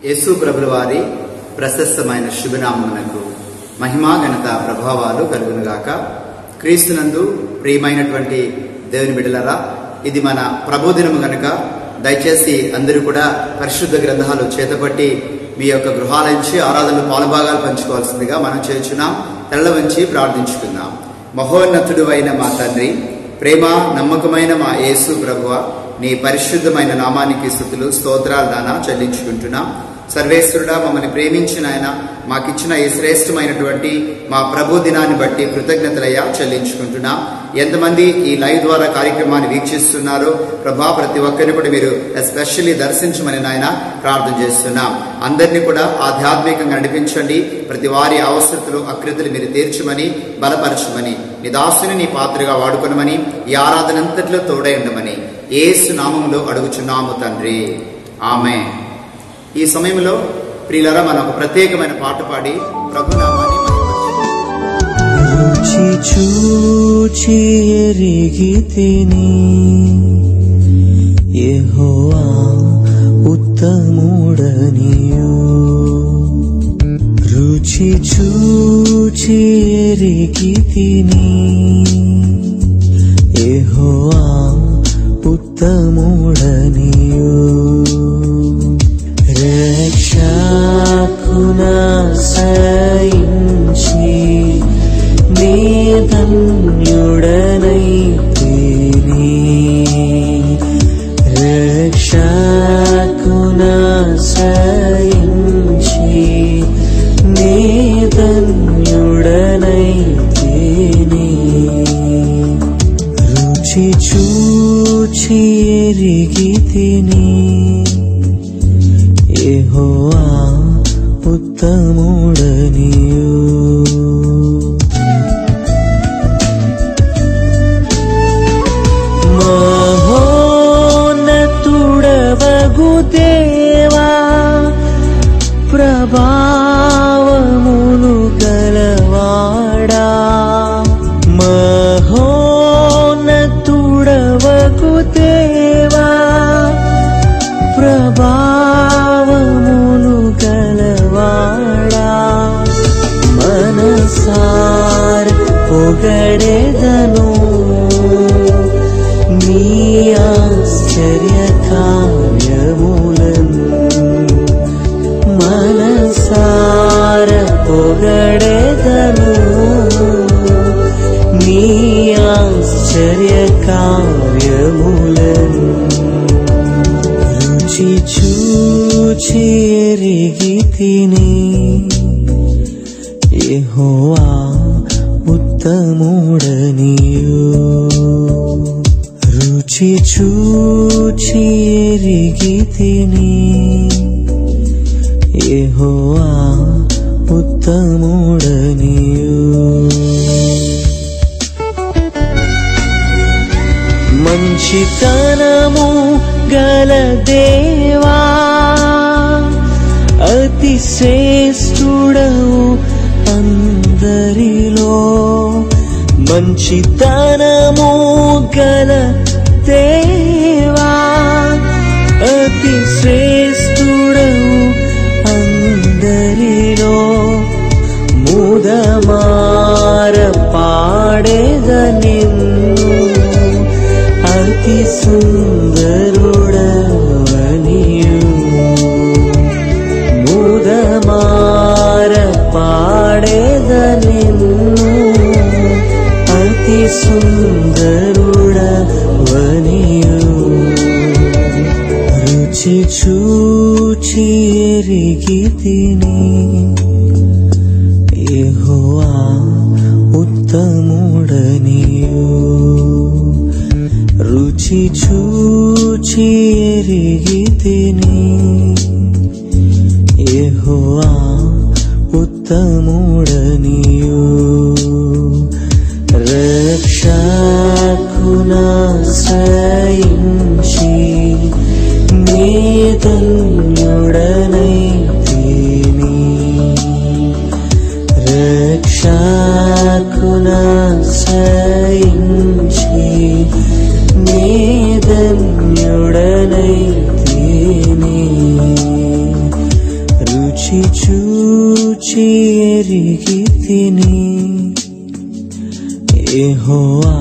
యేసు ప్రభుల వారి ప్రశస్తమైన శుభనామమునకు మహిమా ఘనత ప్రభావాలు కలుగునుగాక క్రీస్తునందు ప్రియమైనటువంటి దేవుని బిడలరా ఇది మన ప్రబోధనము గనుక దయచేసి అందరూ కూడా పరిశుద్ధ గ్రంథాలు చేతపట్టి మీ యొక్క గృహాలంచి ఆరాధనలు పాలుభాగాలు పంచుకోవాల్సిందిగా మనం చేర్చున్నాం తెల్ల వంచి ప్రార్థించుకుందాం మహోన్నతుడు అయిన మా తండ్రి ప్రేమ నమ్మకమైన మా యేసు ప్రభువ నీ పరిశుద్ధమైన నామానికి స్థుతులు స్తోత్రాలు నానా చెల్లించుకుంటున్నాం సర్వేశ్వరుడా మమ్మల్ని ప్రేమించిన ఆయన మాకిచ్చిన ఈ శ్రేష్టమైనటువంటి మా ప్రభు దినాన్ని బట్టి కృతజ్ఞతలయ్యా చెల్లించుకుంటున్నాం ఎంతమంది ఈ లైవ్ ద్వారా కార్యక్రమాన్ని వీక్షిస్తున్నారో ప్రభా ప్రతి ఒక్కరిని కూడా మీరు ఎస్పెషల్లీ దర్శించమని నాయన ప్రార్థన చేస్తున్నాం అందరినీ కూడా ఆధ్యాత్మికంగా నడిపించండి ప్రతి వారి అవసరతలు అకృతులు మీరు తీర్చమని బలపరచమని నీ దాసుని నీ పాత్రగా వాడుకొనమని ఈ ఆరాధన అంతట్లో తోడై ఉండమని ఏసు నామంలో అడుగుచున్నాము తండ్రి ఆమె ఈ సమయంలో ప్రియులరా మనం ఒక ప్రత్యేకమైన పాట పాడి ప్రభునామాన్ని మహిమపరచుదాం. రుచి చూచి ఎరిగితిని యెహోవా ఉత్తముడనియు రుచి చూచి ఎరిగితిని యెహోవా ఉత్తముడనియు రక్షకునా సయించి నీ ధన్యుడనైతిని రక్షకునా సయించి నీ ధన్యుడనైతిని రుచి చూచి ఎరిగితిని యెహోవా ఉత్తముడనియు మహోన్నతుడవగు దేవా ప్రభావమును గలవాడా మహోన్నతుడవగు దేవా ప్రభావమును గలవాడా మనసార పొగడెదను నీ ఆశ్చర్య కార్యములను మనసార పొగడెదను నీ ఆశ్చర్య కార్యములను రుచి చూచి ఎరిగితిని యెహోవా ఉత్తముడనియు రుచి చూచి ఎరిగితిని యెహోవా ఉత్తముడనియు మంచితనము గల దేవా అతి శ్రేష్ఠుడవు అందరిలో మంచితనము గల దేవా అతి శ్రేష్ఠుడవు అందరిలో ముదమార పాడేద నిన్ను అతి సుందరుడవనియు ముదమార పాడేద నిన్ను అతి సుందరుడవనియు రుచి చూచి ఎరిగితిని యెహోవా ఉత్తముడనియు రుచి చూచి ఎరిగితిని యెహోవా ఉత్తముడనియు రక్షకునా సయించి నీ ధన్యుడనైతిని రక్షకునా సయించి నీ ధన్యుడనైతిని నుంచి ఎరిగి తిని యెహోవా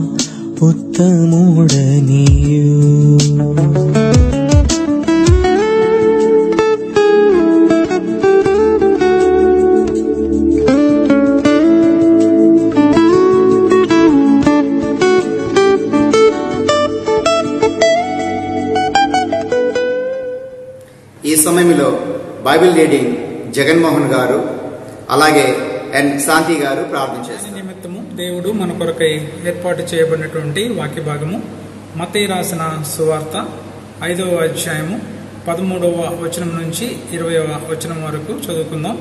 ఉత్తముడనియు ఈ సమయంలో బైబిల్ రీడింగ్ జగన్మోహన్ గారు అలాగే ఎన్ శాంతి గారు ప్రార్థన దాని చేస్తారు నిమిత్తము దేవుడు మన కొరకై ఏర్పాటు చేయబడినటువంటి వాక్య భాగము మతయి రాసిన సువార్త ఐదవ అధ్యాయము పదమూడవ వచనం నుంచి ఇరవయవ వచనం వరకు చదువుకుందాం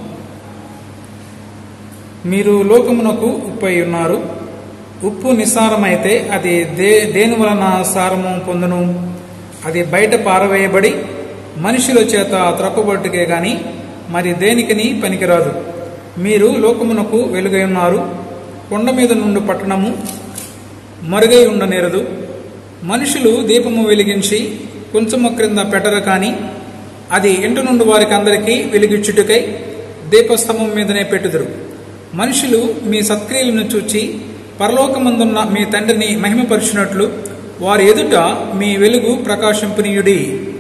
మీరు లోకమునకు ఉప్పై ఉన్నారు ఉప్పు నిస్సారమైతే అది దే దేని వలన సారము పొందును అది బయట పారవేయబడి మనుషుల చేత త్రక్కబట్టుకే గాని మరి దేనికిని పనికిరాదు మీరు లోకమునకు వెలుగై ఉన్నారు కొండ మీద నుండి పట్టణము మరుగై ఉండనేరదు మనుషులు దీపము వెలిగించి కొంచెము క్రింద పెట్టరు కాని అది ఇంటి నుండి వారికి అందరికీ వెలిగించుటకై దీపస్తంభం మీదనే పెట్టుదురు మనుషులు మీ సత్క్రియలను చూచి పరలోకమందున్న మీ తండ్రిని మహిమపరిచినట్లు వారి ఎదుట మీ వెలుగు ప్రకాశింపునీయుడి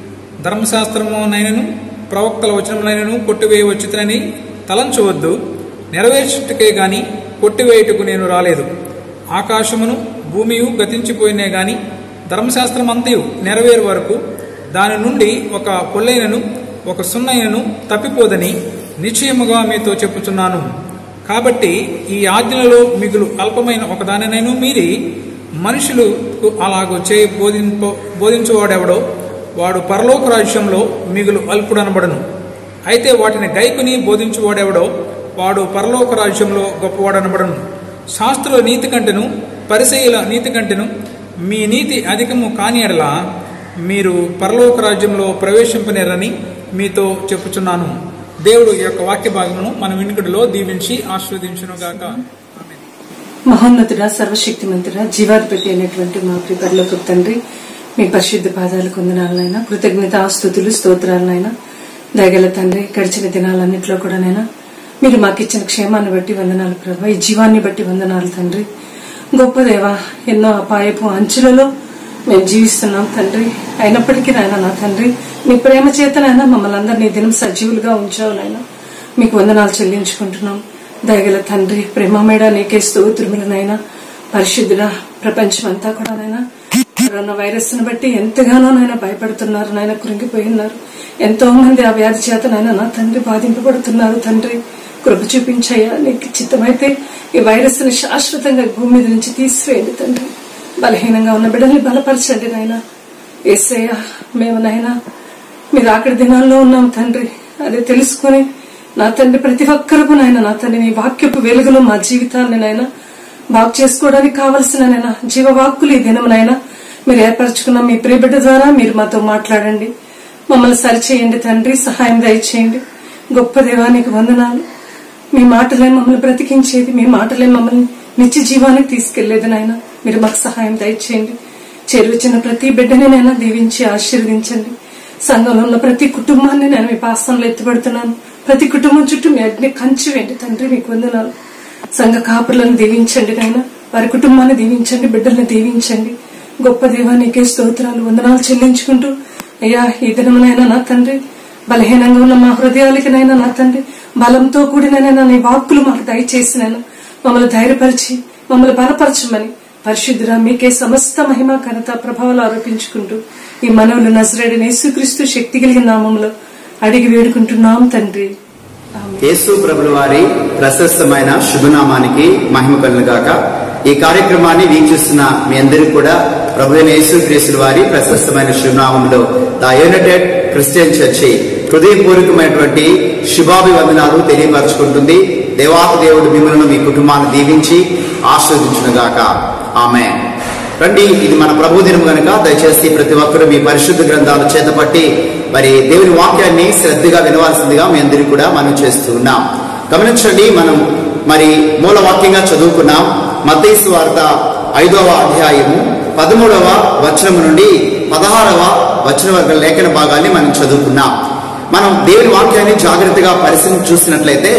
ధర్మశాస్త్రమునైనను ప్రవక్తల వచనములైనను కొట్టివేయవచ్చునని తలంచవద్దు నెరవేర్చుటకే గాని కొట్టివేయుటకు నేను రాలేదు ఆకాశమును భూమియు గతించిపోయినే గాని ధర్మశాస్త్రం అంతయు నెరవేరు వరకు దాని నుండి ఒక పొల్లైనను ఒక సున్నైనను తప్పిపోదని నిశ్చయముగా మీతో చెప్పుచున్నాను కాబట్టి ఈ ఆజ్ఞలలో మిగులు అల్పమైన ఒకదానినైనా మీరి మనుషులకు అలాగూ చేయి బోధింప బోధించువాడెవడో వాడు పరలోక రాజ్యంలో మిగులు అల్పుడనబడను అయితే వాటిని గైకుని బోధించువాడెవడో వాడు పరలోక రాజ్యంలో గొప్పవాడనబడను శాస్త్రుల నీతి కంటెను పరిసయుల నీతి కంటెను మీ నీతి అధికము కాని ఎడల మీరు పరలోక రాజ్యంలో ప్రవేశింపనేరని మీతో చెప్పుచున్నాను దేవుడు ఈ యొక్క వాక్య భాగమును మన వినికిడిలో దీవించి ఆశీర్వదించునుగాక ఆమేన్. మహోన్నతుడ సర్వశక్తిమంతుడ జీవాధిపతి అయినటువంటి మా ప్రిపర్లకు తండ్రి మీ పరిశుద్ధ పాదాలు కొందనాలనైనా కృతజ్ఞత స్థుతులు స్తోత్రాలనైనా దయగల తండ్రి గడిచిన దినాలన్నింటిలో కూడా నైనా మీరు మాకు ఇచ్చిన క్షేమాన్ని బట్టి వందనాలు ప్రభా ఈ జీవాన్ని బట్టి వందనాలు తండ్రి గొప్ప దేవ ఎన్నో అపాయపు అంచులలో మేము జీవిస్తున్నాం తండ్రి అయినప్పటికీ నాయన నా తండ్రి మీ ప్రేమ చేతనైనా మమ్మల్ని అందరినీ దినం సజీవులుగా ఉంచావు నాయన మీకు వందనాలు చెల్లించుకుంటున్నాం దయగల తండ్రి ప్రేమ మేడ నీకే స్తోత్రములనైనా పరిశుద్ధుడ ప్రపంచం అంతా కూడా నైనా కరోనా వైరస్ ను బట్టి ఎంతగానో నాయన భయపడుతున్నారు నాయన కృంగిపోయి ఉన్నారు ఎంతో మంది ఆ వ్యాధి చేత నాయన నా తండ్రి బాధింపబడుతున్నారు తండ్రి కృప చూపించయ్యా నీకు చిత్తమైతే ఈ వైరస్ ని శాశ్వతంగా భూమి మీద నుంచి తీసివేయండి తండ్రి బలహీనంగా ఉన్న బిడ్డల్ని బలపరచండి నాయన ఏసయ్య మేము నాయనా మీరు అక్కడి దినాల్లో ఉన్నాం తండ్రి అదే తెలుసుకుని నా తండ్రి ప్రతి ఒక్కరికి నాయన నా తండ్రి నీ వాక్యపు వెలుగులో మా జీవితాన్ని నాయన బాగు చేసుకోవడానికి కావలసిన నాయన జీవవాక్కులు ఈ దినమునైనా మీరు ఏర్పరచుకున్న మీ ప్రియబిడ్డ ద్వారా మీరు మాతో మాట్లాడండి మమ్మల్ని సరిచేయండి తండ్రి సహాయం దయచేయండి గొప్ప దేవానికి వందనాలు మీ మాటలే మమ్మల్ని బ్రతికించేది మీ మాటలే మమ్మల్ని నిత్య జీవానికి తీసుకెళ్లేది నాయన మీరు మాకు సహాయం దయచేయండి చేరువచ్చిన ప్రతి బిడ్డని నైనా దీవించి ఆశీర్వదించండి సంఘంలో ఉన్న ప్రతి కుటుంబాన్ని నేను మీ పాస్తంలో ఎత్తుపడుతున్నాను ప్రతి కుటుంబం చుట్టూ మీ అగ్ని కంచి వెండి తండ్రి మీకు వందనాలు సంఘ కాపులను దీవించండి నాయన వారి కుటుంబాన్ని దీవించండి బిడ్డల్ని దీవించండి గొప్ప దేవానికే స్తోత్రాలు వందనాలు చెల్లించుకుంటూ అయ్యా ఈ దినమునైనా నా తండ్రి బలహీనంగా ఉన్న మా హృదయాలకినైనా నా తండ్రి బలంతో కూడినైనా నీ వాక్కులు మాకు దయచేసినైనా మమ్మల్ని ధైర్యపరిచి మమ్మల్ని బలపరచమని పరిశుద్ధురా మీకే సమస్త మహిమ ఘనత ప్రభావాలు ఆరోపించుకుంటూ ఈ మనవులు నజరేడిని యేసుక్రీస్తు శక్తి కలిగిన నామంలో అడిగి వేడుకుంటున్నాం తండ్రి ఆమేన్. యేసు ప్రభుల వారి ప్రశస్తమైన శుభనామానికి మహిమ కలుగాక ఈ కార్యక్రమాన్ని వీక్షిస్తున్న మీ అందరికీ కూడా ప్రభు అయిన యేసు క్రీస్తుల వారి ప్రశస్తమైన శుభనామంలో ద యునైటెడ్ క్రిస్టియన్ చర్చి హృదయపూర్వకమైనటువంటి శుభాభివందనాలు తెలియపరచుకుంటుంది దేవాతి దేవుడు మిమ్మల్ని మీ కుటుంబాన్ని దీవించి ఆస్వాదించునుగాక ఆమె రండి ఇది మన ప్రభు దినం కనుక దయచేసి ప్రతి ఒక్కరూ మీ పరిశుద్ధ గ్రంథాలు చేతపట్టి మరి దేవుని వాక్యాన్ని శ్రద్ధగా వినవలసిందిగా మీ అందరికీ కూడా మనం చేస్తూ ఉన్నాం గమనించండి మనం మరి మూల వాక్యంగా చదువుకున్నాం మతైసు వార్త ఐదవ అధ్యాయము పదమూడవ వచనము నుండి పదహారవ వచన వర్గ లేఖన భాగాన్ని మనం చదువుకున్నాం మనం దేవుని వాక్యాన్ని జాగ్రత్తగా పరిశీలించి చూసినట్లయితే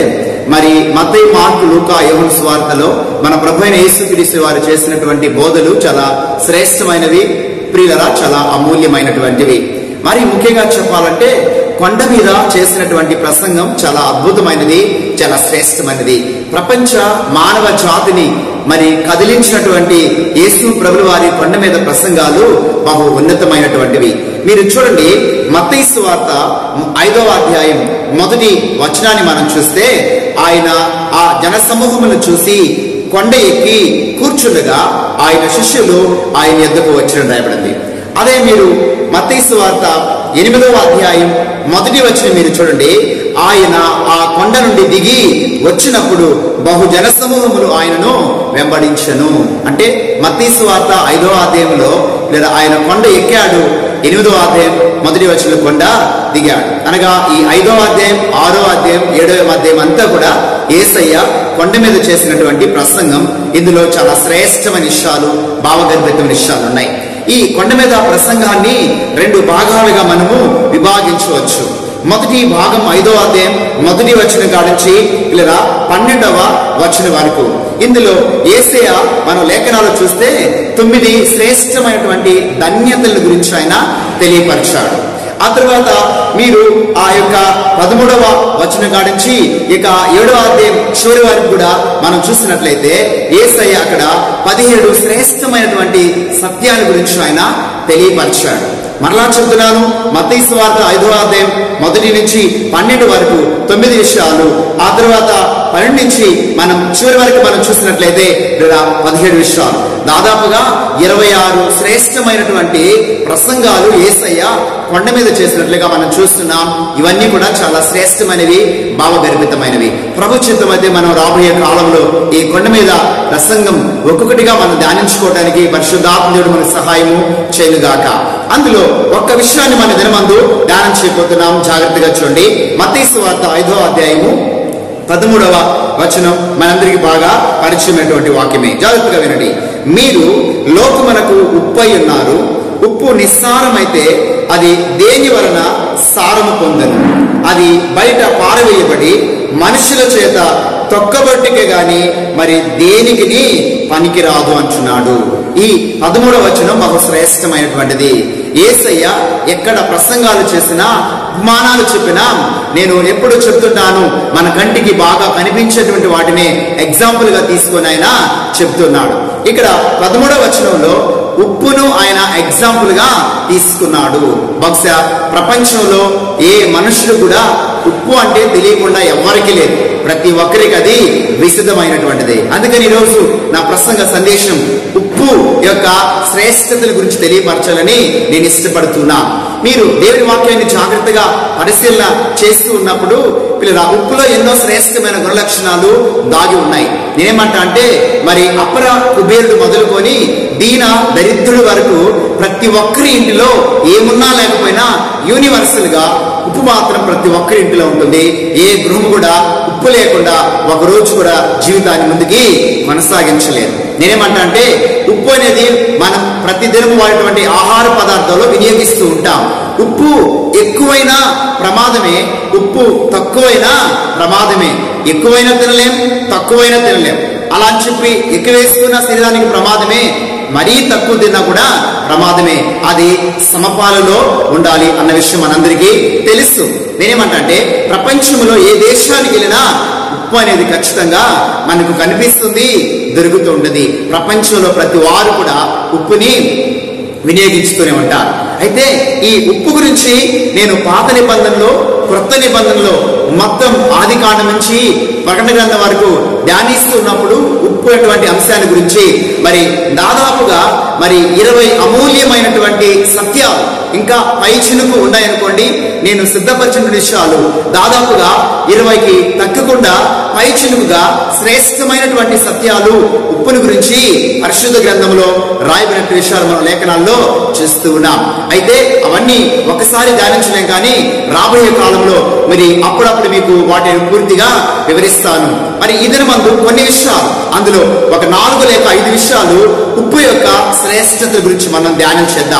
మరి మత్తయి మార్కు లూకా యోహన్ స్వార్థలో మన ప్రభు అయిన యేసుక్రీస్తు వారు చేసినటువంటి బోధలు చాలా శ్రేష్టమైనవి ప్రియులరా చాలా అమూల్యమైనటువంటివి మరి ముఖ్యంగా చెప్పాలంటే కొండ మీద చేసినటువంటి ప్రసంగం చాలా అద్భుతమైనది చాలా శ్రేష్టమైనది ప్రపంచ మానవ జాతిని మరి కదిలించినటువంటి యేసు ప్రభుల వారి కొండ మీద ప్రసంగాలు బహు ఉన్నతమైనటువంటివి మీరు చూడండి మత్తయిసు వార్త ఐదవ అధ్యాయం మొదటి వచనాన్ని మనం చూస్తే ఆయన ఆ జనసమూహమును చూసి కొండ ఎక్కి కూర్చుండగా ఆయన శిష్యులు ఆయన ఎద్దకు వచ్చిన రాయబడింది అదే మీరు మత్తయిసు వార్త ఎనిమిదవ అధ్యాయం మొదటి వచ్చిన మీరు చూడండి ఆయన ఆ కొండ నుండి దిగి వచ్చినప్పుడు బహు జనసమూహములు ఆయనను వెంబడించను అంటే మత్తీసు వార్త ఐదవ అధ్యాయంలో లేదా ఆయన కొండ ఎక్కాడు ఎనిమిదవ అధ్యాయం మొదటి వచ్చిన కొండ దిగాడు అనగా ఈ ఐదవ అధ్యాయం ఆరో అధ్యాయం ఏడవ అధ్యాయం అంతా కూడా ఏసయ్య కొండ మీద చేసినటువంటి ప్రసంగం ఇందులో చాలా శ్రేష్టమైన విషయాలు భావగర్భితమైన విషయాలు ఉన్నాయి ఈ కొండ మీద ప్రసంగాన్ని రెండు భాగాలుగా మనము విభాగించవచ్చు మొదటి భాగం ఐదో అధ్యాయం మొదటి వచనం కాడించి లేదా పన్నెండవ వచనం వరకు ఇందులో ఏసయ మనం లేఖనాలు చూస్తే తొమ్మిది శ్రేష్టమైనటువంటి ధన్యతల గురించి ఆయన తెలియపరిచాడు ఆ తర్వాత మీరు ఆ యొక్క పదమూడవ వచనం కాడించి ఇక ఏడవ అధ్యాయం చివరి వరకు కూడా మనం చూసినట్లయితే ఏసయ్య అక్కడ పదిహేడు శ్రేష్టమైనటువంటి సత్యాల గురించి ఆయన తెలియపరిచాడు మరలా చెబుతున్నాను మత్తయి వార్త ఐదవ అధ్యాయం మొదటి నుంచి పన్నెండు వరకు తొమ్మిది విషయాలు ఆ తర్వాత పన్నెండు నుంచి మనం చివరి వరకు మనం చూసినట్లయితే లేదా పదిహేడు విషయాలు దాదాపుగా ఇరవై ఆరు శ్రేష్టమైనటువంటి ప్రసంగాలు ఏసయ్య కొండ మీద చేసినట్లుగా మనం చూస్తున్నాం ఇవన్నీ కూడా చాలా శ్రేష్టమైనవి భావగర్భితమైనవి ప్రభు చిత్తం అయితే మనం రాబోయే కాలంలో ఈ కొండ మీద ప్రసంగం ఒక్కొక్కటిగా మనం ధ్యానించుకోవడానికి పరిశుద్ధాత్మదేవుడు మనకు సహాయము చేయనుగాక అందులో ఒక్క విషయాన్ని మన దినమందు ధ్యానం చేయబోతున్నాం జాగ్రత్తగా చూడండి మతీసు వార్త ఐదో అధ్యాయము పదమూడవ వచనం మనందరికి బాగా పరిచయమైనటువంటి వాక్యమే జాగ్రత్తగా వినండి మీరు లోకమునకు ఉప్పై ఉన్నారు ఉప్పు నిస్సారమైతే అది దేని వలన సారము పొందను అది బయట పారవేయబడి మనుషుల చేత తొక్కబొట్టికే గాని మరి దేనికి పనికిరాదు అంటున్నాడు ఈ పదమూడవ వచనం బహు శ్రేష్టమైనటువంటిది ఏసయ్య ఎక్కడ ప్రసంగాలు చేసినా ఉపమానాలు చెప్పినా నేను ఎప్పుడు చెప్తున్నాను మన కంటికి బాగా కనిపించేటువంటి వాటిని ఎగ్జాంపుల్ గా తీసుకొని ఆయన చెప్తున్నాడు ఇక్కడ పదమూడవ వచనంలో ఉప్పును ఆయన ఎగ్జాంపుల్ గా తీసుకున్నాడు బహుశా ప్రపంచంలో ఏ మనుషుడు కూడా ఉప్పు అంటే తెలియకుండా ఎవరికి లేదు ప్రతి ఒక్కరికి అది విశదమైనటువంటిది అందుకని ఈరోజు నా ప్రసంగ సందేశం ఉప్పు యొక్క శ్రేష్టతల గురించి తెలియపరచాలని నేను ఇష్టపడుతున్నా మీరు దేవుని వాక్యాన్ని జాగ్రత్తగా పరిశీలన చేస్తూ ఉన్నప్పుడు పిల్లల ఉప్పులో ఎన్నో శ్రేష్టమైన గుణలక్షణాలు దాగి ఉన్నాయి నేనేమంటా అంటే మరి అపర కుబేరుడు మొదలుకొని దీన దరిద్రుడి వరకు ప్రతి ఒక్కరి ఇంటిలో ఏమున్నా లేకపోయినా యూనివర్సల్ గా ఉప్పు మాత్రం ప్రతి ఒక్కరి ఇంటిలో ఉంటుంది ఏ గృహం కూడా ఉప్పు లేకుండా ఒక రోజు కూడా జీవితాన్ని ముందుకి కొనసాగించలేదు నేనేమంటా అంటే ఉప్పు అనేది మనం ప్రతిదినం వాడేటువంటి ఆహార పదార్థాల్లో వినియోగిస్తూ ఉంటాం ఉప్పు ఎక్కువైనా ప్రమాదమే ఉప్పు తక్కువైనా ప్రమాదమే ఎక్కువైనా తినలేం తక్కువైనా తినలేం అలా అని చెప్పి ఎక్కువ వేసుకున్న శరీరానికి ప్రమాదమే మరీ తక్కువ తిన్నా కూడా ప్రమాదమే అది సమపాలలో ఉండాలి అన్న విషయం మనందరికీ తెలుసు నేనేమంటా అంటే ప్రపంచంలో ఏ దేశానికి వెళ్ళినా ఉప్పు అనేది ఖచ్చితంగా మనకు కనిపిస్తుంది దొరుకుతుంటది ప్రపంచంలో ప్రతి వారు కూడా ఉప్పుని వినియోగించుతూనే ఉంటారు అయితే ఈ ఉప్పు గురించి నేను పాత నిబంధనలో క్రొత్త నిబంధనలో మొత్తం ఆది కాండం నుంచి ప్రకటన గ్రంథం వరకు ధ్యానిస్తున్నప్పుడు ఉప్పు అటువంటి అంశాన్ని గురించి మరి దాదాపుగా మరి ఇరవై అమూల్యమైనటువంటి సత్యాలు ఇంకా పై చినుకు ఉన్నాయనుకోండి నేను సిద్ధపరిచిన విషయాలు దాదాపుగా ఇరవైకి తగ్గకుండా పై చినుకుగా శ్రేష్టమైనటువంటి సత్యాలు ఉప్పుని గురించి పరిశుద్ధ గ్రంథంలో రాయబడిన విషయాలు మన లేఖనాల్లో చూస్తూ ఉన్నాం అయితే అవన్నీ ఒకసారి ధ్యానించలేం కానీ రాబోయే కాలంలో మరి అప్పుడప్పుడు మీకు వాటిని పూర్తిగా వివరిస్తాను మరి ఇద్దరి మందు కొన్ని విషయాలు అందులో ఒక నాలుగు లేక ఐదు విషయాలు ఉప్పు యొక్క శ్రేష్టత గురించి మనం ధ్యానం చేద్దాం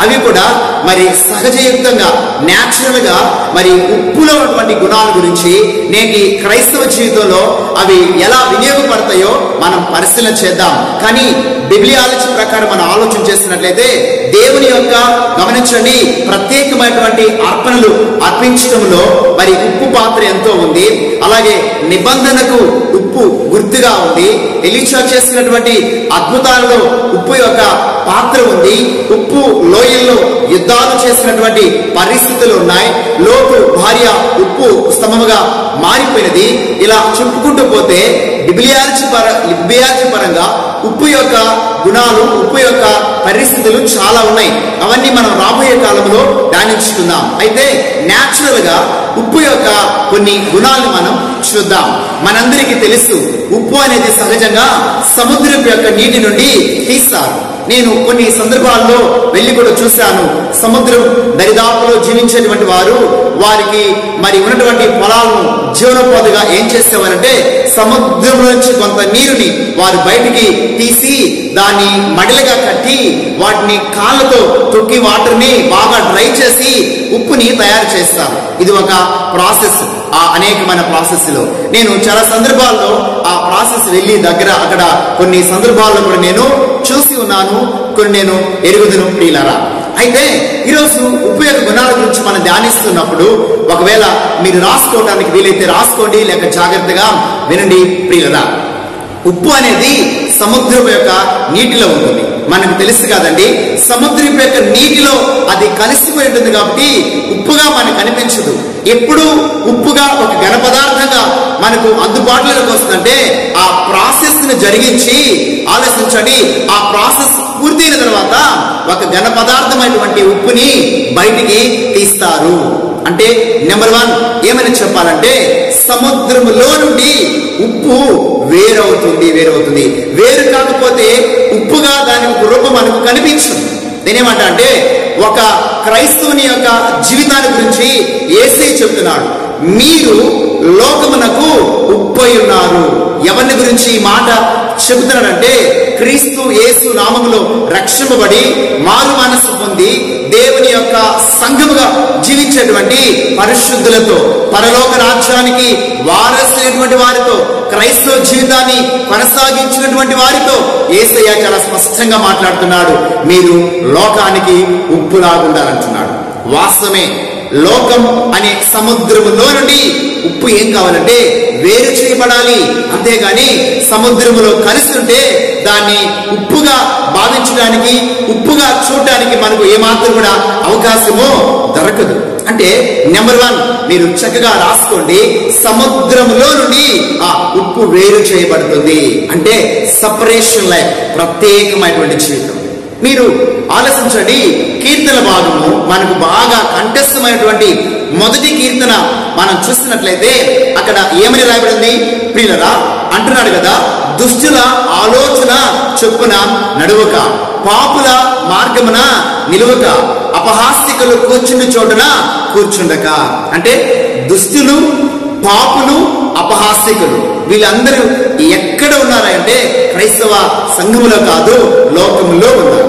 అవి కూడా మరి సహజయుక్తంగా న్యాచురల్ గా మరి ఉప్పులో ఉన్నటువంటి గుణాల గురించి నేటి క్రైస్తవ జీవితంలో అవి ఎలా వినియోగపడతాయో మనం పరిశీలన చేద్దాం కానీ బిబ్లియాలజీ ప్రకారం మనం ఆలోచన చేస్తున్నట్లయితే దేవుని యొక్క గమనించండి ప్రత్యేకమైనటువంటి అర్పణలు అర్పించడంలో మరి ఉప్పు పాత్ర ఎంతో ఉంది అలాగే నిబంధనకు ఉప్పు గుర్తుగా ఉంది ఎలీషా చేసినటువంటి అద్భుతాలలో ఉప్పు యొక్క పాత్ర ఉంది ఉప్పు లోయల్లో యుద్ధాలు చేసినటువంటి పరిస్థితులు ఉన్నాయి లోతు భార్య ఉప్పు స్తంభముగా మారిపోయినది ఇలా చెప్పుకుంటూ పోతే బిబిలియాలజీ పర బిబిలియాలజీ పరంగా ఉప్పు యొక్క గుణాలు ఉప్పు యొక్క పరిస్థితులు చాలా ఉన్నాయి అవన్నీ మనం రాబోయే కాలంలో ధ్యానించుకుందాం అయితే న్యాచురల్ గా ఉప్పు యొక్క కొన్ని గుణాలను మనం చూద్దాం మనందరికీ తెలుసు ఉప్పు అనేది సహజంగా సముద్రం యొక్క నీటి నుండి తీస్తారు నేను కొన్ని సందర్భాల్లో వెళ్ళి కూడా చూశాను సముద్రం దరిదాపులో జీవించేటువంటి వారు వారికి మరి ఉన్నటువంటి పొలాలను జీవనోపాధిగా ఏం చేసేవారంటే సముద్రం నుంచి కొంత నీరుని వారు బయటికి తీసి దాన్ని మడిలుగా కట్టి వాటిని కాళ్ళతో తొక్కి వాటర్ని బాగా డ్రై చేసి ఉప్పుని తయారు చేస్తారు ఇది ఒక ప్రాసెస్ ఆ అనేకమైన ప్రాసెస్ లో నేను చాలా సందర్భాల్లో ఆ ప్రాసెస్ వెళ్ళి దగ్గర అక్కడ కొన్ని సందర్భాల్లో కూడా నేను చూసి ఉన్నాను కొన్ని నేను ఎరుగుదును ప్రియులరా అయితే ఈరోజు ఉప్పు యొక్క గుణాల గురించి మనం ధ్యానిస్తున్నప్పుడు ఒకవేళ మీరు రాసుకోవడానికి వీలైతే రాసుకోండి లేక జాగ్రత్తగా వినండి ప్రియులరా ఉప్పు అనేది సముద్రం యొక్క నీటిలో ఉంటుంది మనకు తెలుసు కదండి సముద్రం యొక్క నీటిలో అది కలిసిపోయి ఉంటుంది కాబట్టి ఉప్పుగా మనకు కనిపించదు ఎప్పుడు ఉప్పుగా ఒక ఘన పదార్థంగా మనకు అందుబాటులోకి వస్తుందంటే ఆ ప్రాసెస్ ని జరిగించి ఆలోచించండి ఆ ప్రాసెస్ పూర్తయిన తర్వాత ఒక ఘన పదార్థమైనటువంటి ఉప్పుని బయటికి తీస్తారు అంటే నెంబర్ వన్ ఏమని చెప్పాలంటే సముద్రములో నుండి ఉప్పు వేరవుతుంది వేరవుతుంది వేరు కాకపోతే ఉప్పుగా దాని ఒక రూపం మనకు కనిపించదు నేనేమంట అంటే ఒక క్రైస్తవుని యొక్క జీవితాన్ని గురించి ఏసై చెప్తున్నాడు మీరు లోకమునకు ఉప్పై ఉన్నారు ఎవరిని గురించి ఈ మాట చెబుతున్నాడంటే క్రీస్తు యేసు నామములో రక్షింపబడి మారు మనసు పొంది దేవుని యొక్క సంఘముగా జీవించేటువంటి పరిశుద్ధులతో పరలోక రాజ్యానికి వారసులైనటువంటి వారితో క్రైస్తవ జీవితాన్ని కొనసాగించినటువంటి వారితో ఏసయ్య చాలా స్పష్టంగా మాట్లాడుతున్నాడు మీరు లోకానికి ఉప్పులాగుండాలంటున్నాడు వాస్తవమే లోకం అనే సముద్రములో నుండి ఉప్పు ఏం కావాలంటే వేరు చేయబడాలి అంతేగాని సముద్రములో కలిసి ఉంటే దాన్ని ఉప్పుగా భావించడానికి ఉప్పుగా చూడటానికి మనకు ఏమాత్రం కూడా అవకాశమో దొరకదు అంటే నెంబర్ వన్ మీరు చక్కగా రాసుకోండి సముద్రములో నుండి ఆ ఉప్పు వేరు చేయబడుతుంది అంటే సపరేషన్ లైఫ్ ప్రత్యేకమైనటువంటి జీవితం మీరు ఆలోచించండి కీర్తన భాగము మనకు బాగా కంఠస్థమైనటువంటి మొదటి కీర్తన మనం చూస్తున్నట్లయితే అక్కడ ఏమని రాయబడింది ప్రియులరా అంటున్నాడు కదా దుష్టుల ఆలోచన చొప్పున నడువక పాపుల మార్గమున నిలువక అపహాస్తికులు కూర్చుండి చోటున కూర్చుండక అంటే దుస్తులు పాపులు అపహాస్యకులు వీళ్ళందరూ ఎక్కడ ఉన్నారంటే క్రైస్తవ సంఘములో కాదు లోకములో ఉన్నారు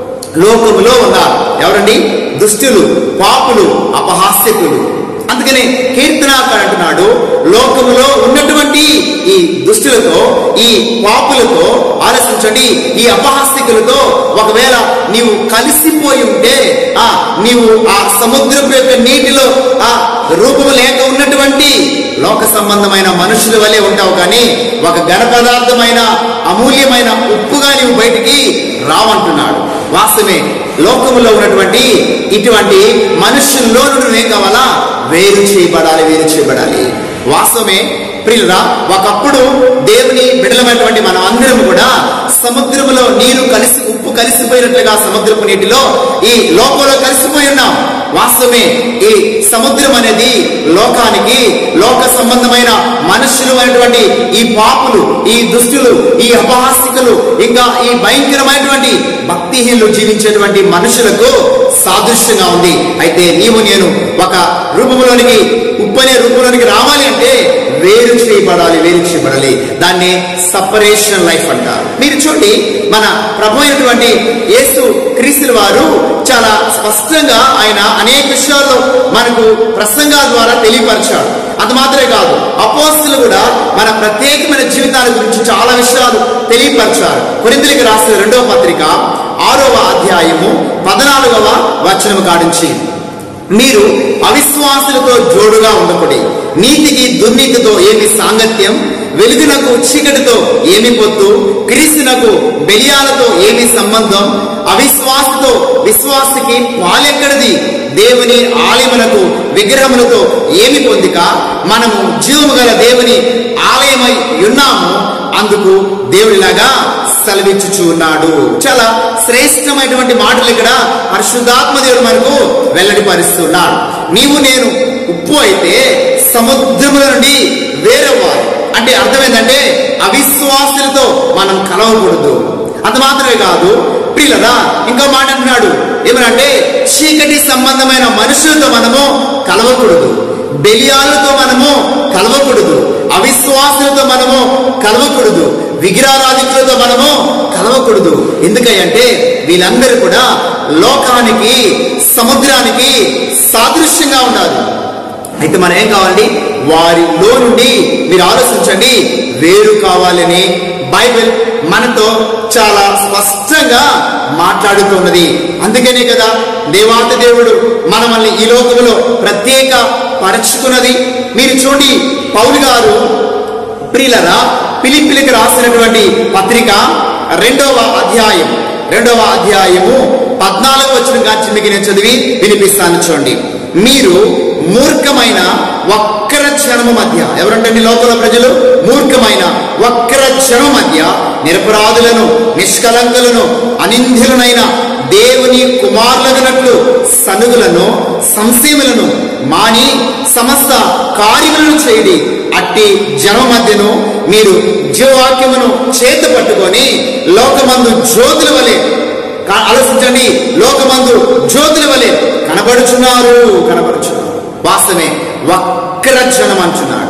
లోకములో ఉన్నారు ఎవరండి దుష్టులు పాపులు అపహాస్యకులు అందుకనే కీర్తనాకారు అంటున్నాడు లోకములో ఉన్నటువంటి ఈ దుష్టులతో ఈ పాపులతో ఆలోచించండి ఈ అపహాస్తికులతో ఒకవేళ నీవు కలిసిపోయి ఉంటే ఆ నీవు ఆ సముద్రపు యొక్క నీటిలో ఆ రూపము లేక ఉన్నటువంటి లోక సంబంధమైన మనుషుల వలె ఉంటావు కానీ ఒక ఘన పదార్థమైన అమూల్యమైన ఉప్పుగా నీవు బయటికి రావంటున్నాడు వాస్తవమే లోకములో ఉన్నటువంటి ఇటువంటి మనుషుల్లో నుండి ఏం కావాలా వేరు చేయబడాలి వేరు చేయబడాలి వాస్తవమే ప్రియురా ఒకప్పుడు దేవుని బిడలమైనటువంటి మనం అందరం కూడా సముద్రములో నీరు కలిసి ఉప్పు కలిసిపోయినట్లుగా సముద్రపు నీటిలో ఈ లోకంలో కలిసిపోయి ఉన్నాం వాస్తవమే ఈ సముద్రం అనేది లోకానికి లోక సంబంధమైన మనుషులు అయినటువంటి ఈ పాపులు ఈ దుష్టులు ఈ అపహాస్తికులు ఇంకా ఈ భయంకరమైనటువంటి భక్తిహీనులు జీవించేటువంటి మనుషులకు సాదృశ్యంగా ఉంది అయితే నీవు నేను ఒక రూపంలోనికి ఉప్పనే రూపంలోనికి రావాలి అంటే వేరు చేయబడాలి వేరు చేయబడాలి దాన్ని సపరేషన్ లైఫ్ అంటారు మీరు చూడండి మన ప్రభు అయినటువంటి యేసు క్రీస్తుల వారు చాలా స్పష్టంగా ఆయన అనేక విషయాల్లో మనకు ప్రసంగాల ద్వారా తెలియపరిచాడు అది మాత్రమే కాదు అపోస్తులు కూడా మన ప్రత్యేకమైన జీవితాల గురించి చాలా విషయాలు తెలియపరిచారు కొరిందులకి రాసిన రెండవ పత్రిక ఆరవ అధ్యాయము పద్నాలుగవ వచనము కాడించి మీరు అవిశ్వాసులతో జోడుగా ఉండకుడి నీతికి దుర్నీతితో ఏమి సాంగత్యం వెలుగునకు చీకటితో ఏమి పొత్తు క్రీస్తునకు బెలియాలతో ఏమి సంబంధం అవిశ్వాసతో విశ్వాసకి పాలెక్కడిది దేవుని ఆలయమునకు విగ్రహములతో ఏమి పొందిక మనము జీవము గల దేవుని ఆలయమై ఉన్నాము అందుకు దేవుడిలాగా సెలవిచ్చుచు ఉన్నాడు చాలా శ్రేష్టమైనటువంటి మాటలు ఇక్కడ పరిశుద్ధాత్మ దేవుడు మనకు వెల్లడిపరుస్తున్నాడు నీవు నేను ఉప్పు అయితే సముద్రముల నుండి వేరవ్వాలి అంటే అర్థం ఏంటంటే అవిశ్వాసులతో మనం కలవకూడదు అంత మాత్రమే కాదు ప్రియులరా ఇంకో మాట అంటున్నాడు ఏమనంటే చీకటి సంబంధమైన మనుషులతో మనము కలవకూడదు బెలియాలతో మనము కలవకూడదు అవిశ్వాసులతో మనము కలవకూడదు విగ్రహారాధికులతో మనము కలవకూడదు ఎందుకంటే వీళ్ళందరూ కూడా లోకానికి సముద్రానికి సాదృశ్యంగా ఉండాలి అయితే మనం ఏం కావాలండి వారిలో నుండి మీరు ఆలోచించండి వేరు కావాలని బైబిల్ మనతో చాలా స్పష్టంగా మాట్లాడుతున్నది అందుకనే కదా దేవాతి దేవుడు మనల్ని ఈ లోకంలో ప్రత్యేక పరచుకున్నది మీరు చూడండి పౌలు గారు ప్రియులరా పిలిపిలికి రాసినటువంటి పత్రిక రెండవ అధ్యాయం రెండవ అధ్యాయము పద్నాలుగు వచ్చిన కాచి మీకు నేను చదివి వినిపిస్తాను చూడండి మీరు మూర్ఖమైన వక్ర జనము మధ్య ఎవరంటండి లోకల ప్రజలు మూర్ఖమైన వక్ర జనము మధ్య నిరపరాధులను నిష్కలంకులను అనింద్యులనైన దేవుని కుమారులగినట్లు సనుగులను సంశయములను మాని సమస్త కార్యములను చేయడి అట్టి జనం మధ్యను మీరు జీవవాక్యమును చేత పట్టుకొని లోకమందు జ్యోతుల వలె కా- ఆలోచించండి లోకమందు జ్యోతుల వలె కనబడుచున్నారు కనబడుచున్నారు వాస్తవమే వక్ర జనం అంటున్నాడు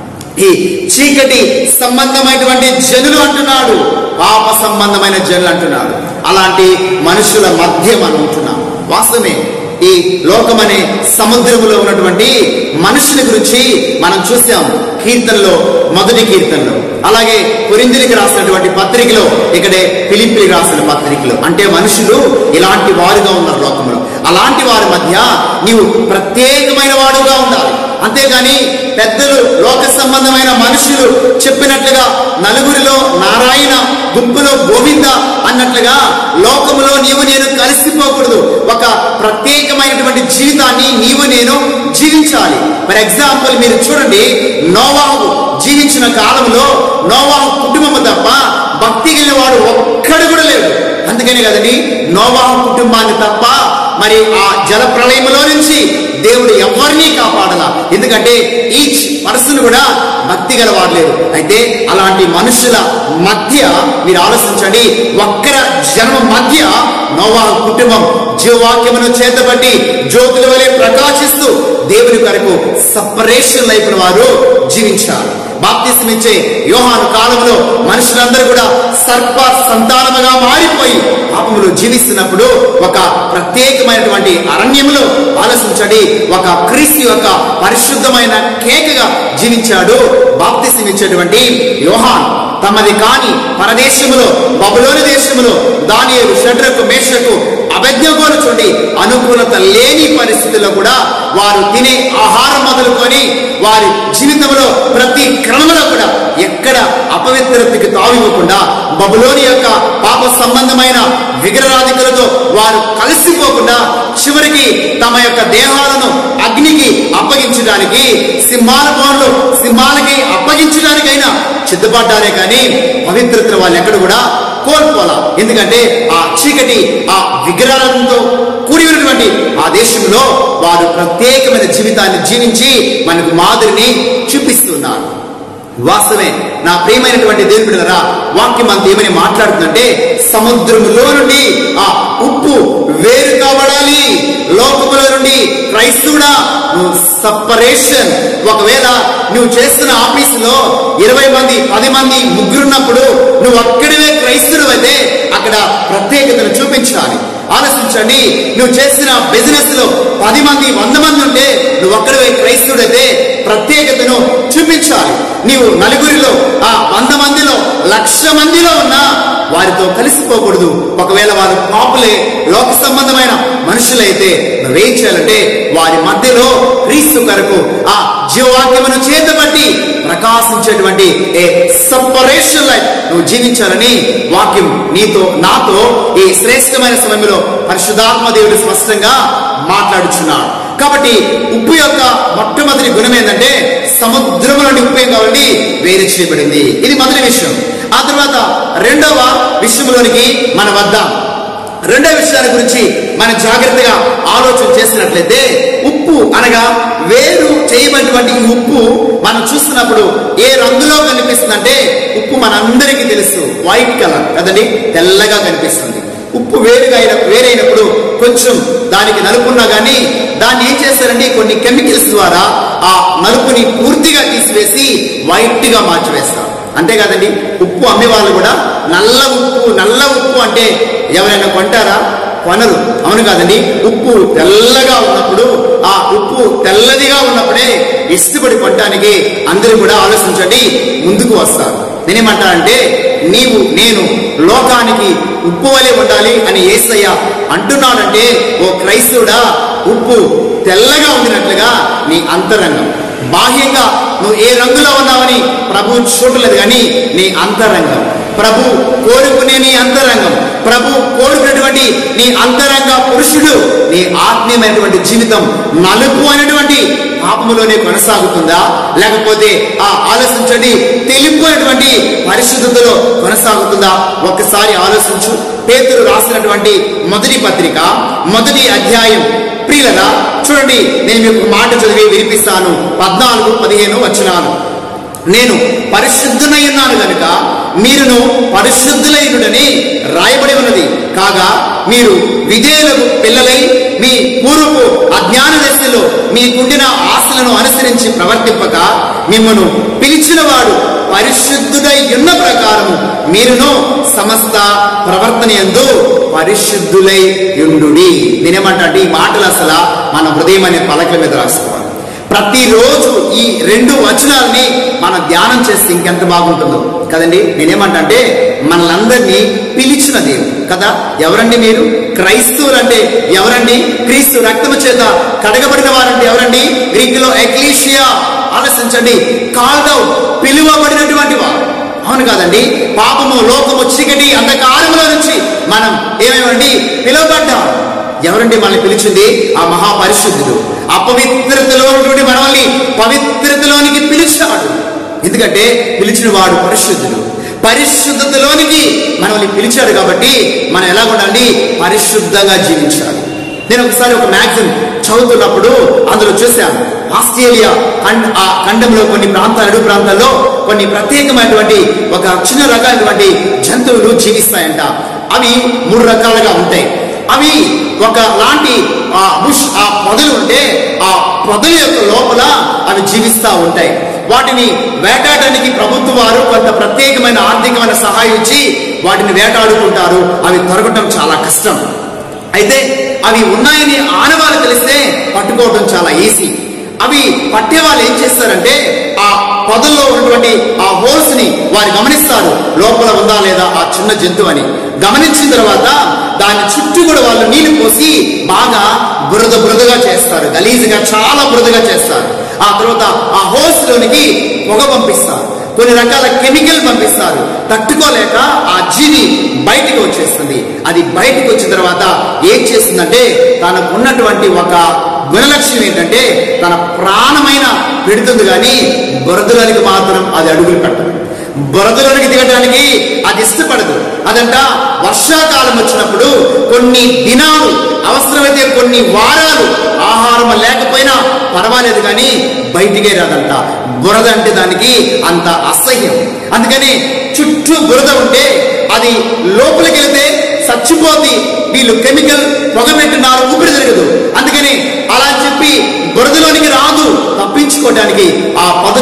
ఈ చీకటి సంబంధమైనటువంటి జనులు అంటున్నాడు పాప సంబంధమైన జనులు అంటున్నాడు అలాంటి మనుషుల మధ్య మనం ఉంటున్నాం వాస్తవమే ఈ లోకమనే సముద్రములో ఉన్నటువంటి మనుషుల గురించి మనం చూసాం కీర్తనలో మొదటి కీర్తనలో అలాగే కొరిందులకి రాసినటువంటి పత్రికలో ఇక్కడే ఫిలిపికి రాసిన పత్రికలో అంటే మనుషులు ఇలాంటి వారుగా ఉన్నారు లోకంలో అలాంటి వారి మధ్య నీవు ప్రత్యేకమైన వాడుగా ఉండాలి అంతేగాని పెద్దలు లోక సంబంధమైన మనుషులు చెప్పినట్లుగా నలుగురిలో నారాయణ గుంపులో గోవింద అన్నట్లుగా లోకములో నీవు నేను కలిసిపోకూడదు ఒక ప్రత్యేకమైనటువంటి జీవితాన్ని నీవు నేను జీవించాలి ఫర్ ఎగ్జాంపుల్ మీరు చూడండి నోవాహు జీవించిన కాలంలో నోవాహు కుటుంబము తప్ప భక్తి కలిగిన వాడు ఒక్కడు కూడా లేడు అందుకనే కదండి నోవాహు కుటుంబాన్ని తప్ప మరి ఆ జల ప్రళయంలో నుంచి దేవుడు ఎవరిని కాపాడాల ఎందుకంటే ఈచ్ పర్సన్ కూడా భక్తి గల వాడలేదు అయితే అలాంటి మనుషుల మధ్య మీరు ఆలోచించండి ఒక్కర జన్మ మధ్య నోవా కుటుంబం జీవవాక్యమును చేతబట్టి జ్యోతుల వలె ప్రకాశిస్తూ దేవుని కొరకు సపరేషన్ లైఫ్ వారు జీవించారు బాప్తిసం ఇచ్చే యోహాను కాలంలో మనుషులందరూ కూడా సర్ప సంతానముగా మారిపోయి పాపములో జీవిస్తున్నప్పుడు ఒక ప్రత్యేకమైనటువంటి అరణ్యములో ఆలోచించండి ఒక క్రీస్తు యొక్క పరిశుద్ధమైన కేకగా జీవించాడు బాప్తిసం ఇచ్చేటువంటి యోహాన్ తమది కాని పరదేశములో బబులోని దేశములో దాని షడ్రకు మేషకు అభజ్ఞగోలు చూడండి అనుకూలత లేని పరిస్థితుల్లో కూడా వారు తినే ఆహారం మొదలుకొని వారి జీవితంలో ప్రతి క్రమంలో కూడా ఎక్కడ అపవిత్రతకి తావివ్వకుండా బబులోని యొక్క పాప సంబంధమైన విగ్రహాధికులతో వారు కలిసిపోకుండా చివరికి తమ యొక్క దేహాలను అగ్నికి అప్పగించడానికి సింహాల పనులు సింహాలకి అప్పగించడానికైనా సిద్ధపడ్డారే కానీ పవిత్రతను వాళ్ళు ఎక్కడ కూడా కోల్పోలా ఎందుకంటే ఆ చీకటి ఆ విగ్రహాలతో కూడి ఉన్నటువంటి ఆ దేశంలో వారు ప్రత్యేకమైన జీవితాన్ని జీవించి మనకు మాదిరిని చూపిస్తున్నారు వాస్తవమే నా ప్రియమైనటువంటి దేవుని బిడ్డలారా వాక్యం అంత ఏమని మాట్లాడుతుందంటే సముద్రములో నుండి ఆ ఉప్పు వేరు కాబడాలి లోకములో నుండి క్రైస్తవుడా నువ్వు సపరేషన్ ఒకవేళ నువ్వు చేస్తున్న ఆఫీసులో ఇరవై మంది పది మంది ముగ్గురున్నప్పుడు నువ్వు అక్కడివే క్రైస్తవుడు అయితే అక్కడ ప్రత్యేకతను చూపించాలి ఆలోచించండి నువ్వు చేసిన బిజినెస్ లో పది మంది వంద మంది ఉంటే నువ్వు ఒక్కడివే క్రైస్తవుడైతే ప్రత్యేకతను చూపించాలి నీవు నలుగురిలో ఆ వంద మందిలో లక్ష మందిలో ఉన్నా వారితో కలిసిపోకూడదు ఒకవేళ వారు పాపులే లోక సంబంధమైన మనుషులైతే నువ్వేం చేయాలంటే వారి మధ్యలో క్రీస్తు కొరకు ఆ జీవవాక్యమును చేతబట్టి ప్రకాశించేటువంటి ఏ సపరేషన్ లైఫ్ నువ్వు జీవించాలని వాక్యం నీతో నాతో ఈ శ్రేష్టమైన సమయంలో పరిశుధాత్మ దేవుడు స్పష్టంగా మాట్లాడుచున్నాడు కాబట్టి ఉప్పు యొక్క మొట్టమొదటి గుణం ఏంటంటే సముద్రములోని ఉప్పు ఏం కాబట్టి వేరు చేయబడింది ఇది మొదటి విషయం ఆ తర్వాత రెండవ విషయంలోనికి మన వద్దాం రెండో విషయాల గురించి మనం జాగ్రత్తగా ఆలోచన చేసినట్లయితే ఉప్పు అనగా వేరు చేయబడినటువంటి ఈ ఉప్పు మనం చూస్తున్నప్పుడు ఏ రంగులో కనిపిస్తుందంటే ఉప్పు మనందరికీ తెలుసు వైట్ కలర్ కదండి తెల్లగా కనిపిస్తుంది ఉప్పు వేరుగా అయిన వేరైనప్పుడు కొంచెం దానికి నలుపున్నా కానీ దాన్ని ఏం చేస్తారంటే కొన్ని కెమికల్స్ ద్వారా ఆ నలుపుని పూర్తిగా తీసివేసి వైట్ గా మార్చివేస్తారు అంతే కదండి ఉప్పు అమ్మే వాళ్ళు కూడా నల్ల ఉప్పు నల్ల ఉప్పు అంటే ఎవరైనా కొంటారా కొనరు అవును కాదండి ఉప్పు తెల్లగా ఉన్నప్పుడు ఆ ఉప్పు తెల్లదిగా ఉన్నప్పుడే ఇష్టపడి కొనటానికి అందరూ కూడా ఆలోచించండి ముందుకు వస్తారు నేనేమంటానంటే నీవు నేను లోకానికి ఉప్పు వలె ఉండాలి అని ఏసయ్య అంటున్నాడంటే ఓ క్రైస్తవుడా ఉప్పు తెల్లగా ఉండినట్లుగా నీ అంతరంగం బాహ్యంగా నువ్వు ఏ రంగులో ఉన్నావని ప్రభు చూడలేదు కానీ నీ అంతరంగం ప్రభు కోరుకునే నీ అంతరంగం ప్రభు కోరుకునేటువంటి నీ అంతరంగ పురుషుడు నీ ఆత్మీయమైనటువంటి జీవితం నలుపు అనేటువంటి పాపములోనే కొనసాగుతుందా లేకపోతే ఆ ఆలోచించండి తెలుపు అనేటువంటి పరిశుద్ధతలో కొనసాగుతుందా ఒక్కసారి ఆలోచించు పేతురు రాసినటువంటి మొదటి పత్రిక మొదటి అధ్యాయం ప్రియులరా చూడండి నేను మీకు మాట చదివి వినిపిస్తాను పద్నాలుగు పదిహేను వచ్చినాను నేను పరిశుద్ధునై ఉన్నాను గనుక మీరును పరిశుద్ధులైనడని రాయబడి ఉన్నది కాగా మీరు విధేయులకు పిల్లలై మీ పూర్వపు అజ్ఞాన దశలో మీకుండిన ఆశలను అనుసరించి ప్రవర్తింపక మిమ్మను పిలిచిన వాడు పరిశుద్ధుడై ఉన్న ప్రకారము మీరును సమస్త ప్రవర్తన ఎందు పరిశుద్ధులై యుండుడి నేనేమంటా అంటే ఈ మాటలు అసలు మన హృదయం అనే పలకల మీద రాసుకోవాలి ప్రతిరోజు ఈ రెండు వచనాలని మనం ధ్యానం చేస్తే ఇంకెంత బాగుంటుందో కదండి నేనేమంటా అంటే మనలందరినీ పిలిచిన దేవుడు కదా ఎవరండి మీరు క్రైస్తవులు అంటే ఎవరండి క్రీస్తు రక్తము చేత కడగబడిన వారంటే ఎవరండి గ్రీకులో ఎక్లీషియా ఆలోచించండి కాల్డ్ అవుట్ పిలువబడినటువంటి వారు అవును కాదండి పాపము లోకము చీకటి అంధకారంలో నుంచి మనం ఏమేమండి పిలువబడ్డాం ఎవరండి మనల్ని పిలిచింది ఆ మహాపరిశుద్ధుడు అపవిత్రతలో ఉన్నటువంటి మనల్ని పవిత్రతలోనికి పిలిచాడు ఎందుకంటే పిలిచిన వాడు పరిశుద్ధుడు పరిశుద్ధతలోనికి మనల్ని పిలిచాడు కాబట్టి మనం ఎలా ఉండాలి పరిశుద్ధంగా జీవించాలి నేను ఒకసారి ఒక మ్యాగజైన్ చదువుతున్నప్పుడు అందులో చూశాను ఆస్ట్రేలియా ఖండ్ ఆ ఖండంలో కొన్ని ప్రాంతాలు అడుగు ప్రాంతాల్లో కొన్ని ప్రత్యేకమైనటువంటి ఒక చిన్న రకమైనటువంటి జంతువులు జీవిస్తాయంట అవి మూడు రకాలుగా ఉంటాయి అవి ఒక లాంటి ఆ బుష్ ఆ పొదలు ఉంటే ఆ పొదల యొక్క లోపల అవి జీవిస్తూ ఉంటాయి వాటిని వేటాడడానికి ప్రభుత్వ వారు కొంత ప్రత్యేకమైన ఆర్థికమైన సహాయం ఇచ్చి వాటిని వేటాడుకుంటారు అవి దొరకటం చాలా కష్టం అయితే అవి ఉన్నాయని ఆనవాళ్ళు తెలిస్తే పట్టుకోవడం చాలా ఈజీ అవి పట్టే వాళ్ళు ఏం చేస్తారంటే ఆ పొదల్లో ఉన్నటువంటి ఆ హోల్స్ ని వారు గమనిస్తారు లోపల ఉందా లేదా ఆ చిన్న జంతువు అని గమనించిన తర్వాత దాని చుట్టూ కూడా వాళ్ళు నీళ్లు పోసి బాగా బురద బురదగా చేస్తారు గలీజుగా చాలా బురదగా చేస్తారు ఆ తర్వాత ఆ హోల్స్ లోనికి పొగ పంపిస్తారు కొన్ని రకాల కెమికల్ పంపిస్తారు తట్టుకోలేక ఆ జీవి బయటికి వచ్చేస్తుంది అది బయటికి వచ్చిన తర్వాత ఏం చేస్తుందంటే తనకు ఉన్నటువంటి ఒక గుణలక్షణం ఏంటంటే తన ప్రాణమైన పెడుతుంది కానీ బురదలోనికి మాత్రం అది అడుగులు పెట్టదు బురదలోనికి దిగడానికి అది ఇష్టపడదు అదంట వర్షాకాలం వచ్చినప్పుడు కొన్ని దినాలు అవసరమైతే కొన్ని వారాలు ఆహారం లేకపోయినా పర్వాలేదు కానీ బయటికే రాదంట బురద అంటే దానికి అంత అసహ్యం అందుకని చుట్టూ బురద ఉంటే అది లోపలికి వెళ్తే చచ్చిపోద్ది వీళ్ళు కెమికల్ పొగ పెట్టినారు ఊపిరి తిరగదు అందుకని అలా అని చెప్పి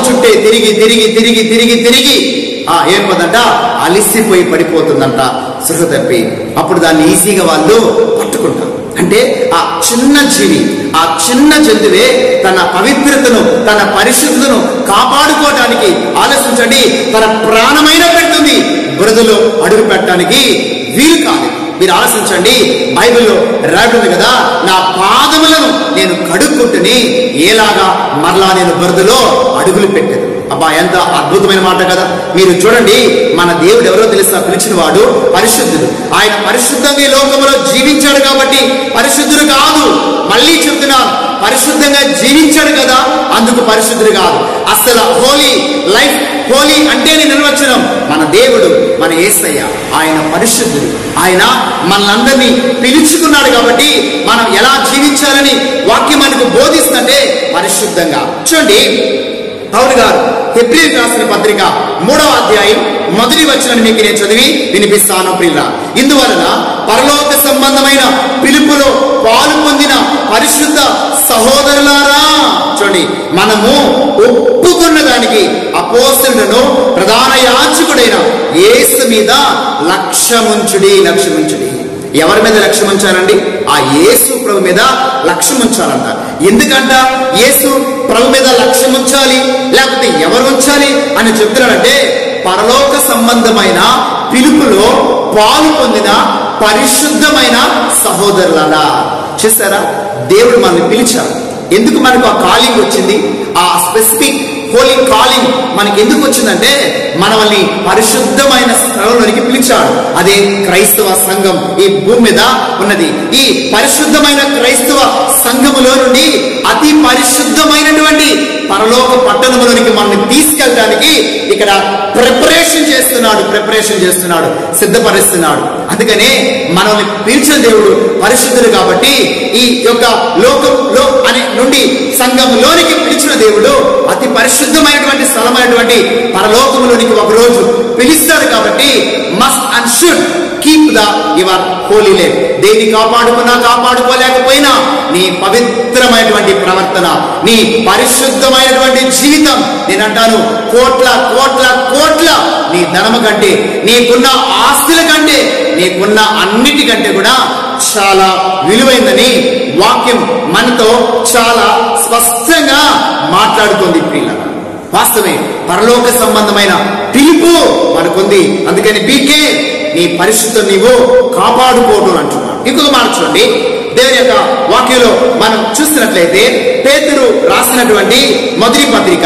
చుట్టే తిరిగి తిరిగి తిరిగి తిరిగి తిరిగి ఆ ఏమవుతుందంట అలిసిపోయి పడిపోతుందంట సృహ తప్పి అప్పుడు దాన్ని ఈజీగా వాళ్ళు పట్టుకుంటారు అంటే ఆ చిన్న జీవి ఆ చిన్న జంతువే తన పవిత్రతను తన పరిశుద్ధతను కాపాడుకోవటానికి ఆలోచించండి తన ప్రాణమైన పెడుతుంది బురదలో అడుగు పెట్టడానికి వీలు కాదు మీరు ఆలోచించండి బైబిల్లో రాబడింది కదా నా పాదములను నేను కడుక్కుంటుని ఏలాగా మరలా నేను బురదలో అడుగులు పెట్టాను అబ్బా ఎంత అద్భుతమైన మాట కదా మీరు చూడండి మన దేవుడు ఎవరో తెలుసా పిలిచిన వాడు పరిశుద్ధుడు ఆయన పరిశుద్ధంగా ఈ లోకంలో జీవించాడు కాబట్టి పరిశుద్ధుడు కాదు మళ్ళీ చెప్తున్నాను పరిశుద్ధంగా జీవించాడు కదా అందుకు పరిశుద్ధుడు కాదు అసలు హోలీ లైఫ్ హోలీ అంటే నిర్వచనం మన దేవుడు మన ఏసయ్య ఆయన పరిశుద్ధుడు ఆయన మనల్ని పిలుచుకున్నాడు కాబట్టి మనం ఎలా జీవించాలని వాక్యం మనకు బోధిస్తుంటే పరిశుద్ధంగా చూడండి పౌలు గారు హెబ్రిల్ రాసిన పత్రిక మూడవ అధ్యాయం మొదటి వచ్చిన మీకు నేను చదివి వినిపిస్తాను ప్రియుల ఇందువలన పరలోక సంబంధమైన పిలుపులో పాలు పొందిన పరిశుద్ధ సహోదరులారా చూడండి మనము ఒప్పుకున్న దానికి అపోసలను ప్రధాన యాచకుడైన యేసు మీద లక్ష్యముంచుడి లక్ష్యముంచుడి ఎవరి మీద లక్ష్యం ఉంచాలండి ఆ యేసు ప్రభు మీద లక్ష్యం ఉంచాలంట ఎందుకంట యేసు ప్రభు మీద లక్ష్యం ఉంచాలి లేకపోతే ఎవరు ఉంచాలి అని చెప్తున్నాడంటే పరలోక సంబంధమైన పిలుపులో పాలు పొందిన పరిశుద్ధమైన సహోదరులలా చూసారా దేవుడు మనల్ని పిలిచారు ఎందుకు మనకు ఆ కాలింగ్ వచ్చింది ఆ స్పెసిఫిక్ హోలీ కాలింగ్ మనకి ఎందుకు వచ్చిందంటే మనల్ని పరిశుద్ధమైన స్థలంలోనికి పిలిచాడు అదే క్రైస్తవ సంఘం ఈ భూమి మీద ఉన్నది ఈ పరిశుద్ధమైన క్రైస్తవ సంఘములో నుండి అతి పరిశుద్ధమైనటువంటి పరలోక పట్టణంలోనికి మనల్ని తీసుకెళ్ళడానికి ఇక్కడ ప్రిపరేషన్ చేస్తున్నాడు ప్రిపరేషన్ చేస్తున్నాడు సిద్ధపరుస్తున్నాడు అందుకనే మనల్ని పిలిచిన దేవుడు పరిశుద్ధుడు కాబట్టి ఈ యొక్క లోకంలో అనే నుండి సంఘంలోనికి పిలిచిన దేవుడు అతి పరిశుద్ధమైనటువంటి స్థలమైనటువంటి పరలోకములోనికి ఒకరోజు పిలుస్తాడు కాబట్టి must and should keep the your holy life దేన్ని కాపాడుకున్నా కాపాడుకోలేకపోయినా నీ పవిత్రమైనటువంటి ప్రవర్తన నీ పరిశుద్ధమైనటువంటి జీవితం నేను అంటాను కోట్ల కోట్ల కోట్ల నీ ధనము కంటే నీకున్న ఆస్తుల కంటే నీకున్న అన్నిటికంటే కూడా చాలా విలువైందని వాక్యం మనతో చాలా స్పష్టంగా మాట్లాడుతుంది ప్రియుల వాస్తవమే పరలోక సంబంధమైన పిలుపు మనకుంది అందుకని బీకే నీ పరిశుద్ధం నీవు కాపాడుకోవడం అంటున్నాడు ఇంకొక మాట చూడండి దేవుని యొక్క వాక్యంలో మనం చూసినట్లయితే పేతురు రాసినటువంటి మొదటి పత్రిక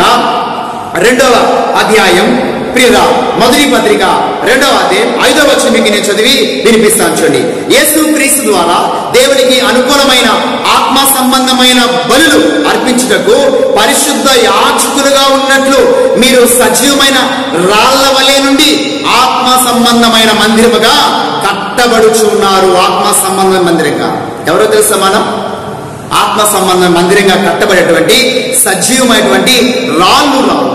రెండవ అధ్యాయం ప్రియరా మొదటి పత్రిక రెండవ అధ్యాయం ఐదవ వచ్చిన మీకు నేను చదివి వినిపిస్తాను చూడండి యేసు క్రీస్తు ద్వారా దేవునికి అనుకూలమైన ఆత్మ సంబంధమైన బలులు అర్పించుటకు పరిశుద్ధ యాచకులుగా ఉన్నట్లు మీరు సజీవమైన రాళ్ల వలె నుండి ఆత్మ సంబంధమైన మందిరముగా కట్టబడుచున్నారు ఆత్మ సంబంధ మందిరంగా ఎవరో తెలుసా మనం ఆత్మ సంబంధ మందిరంగా కట్టబడేటువంటి సజీవమైనటువంటి రాళ్ళు రాళ్ళు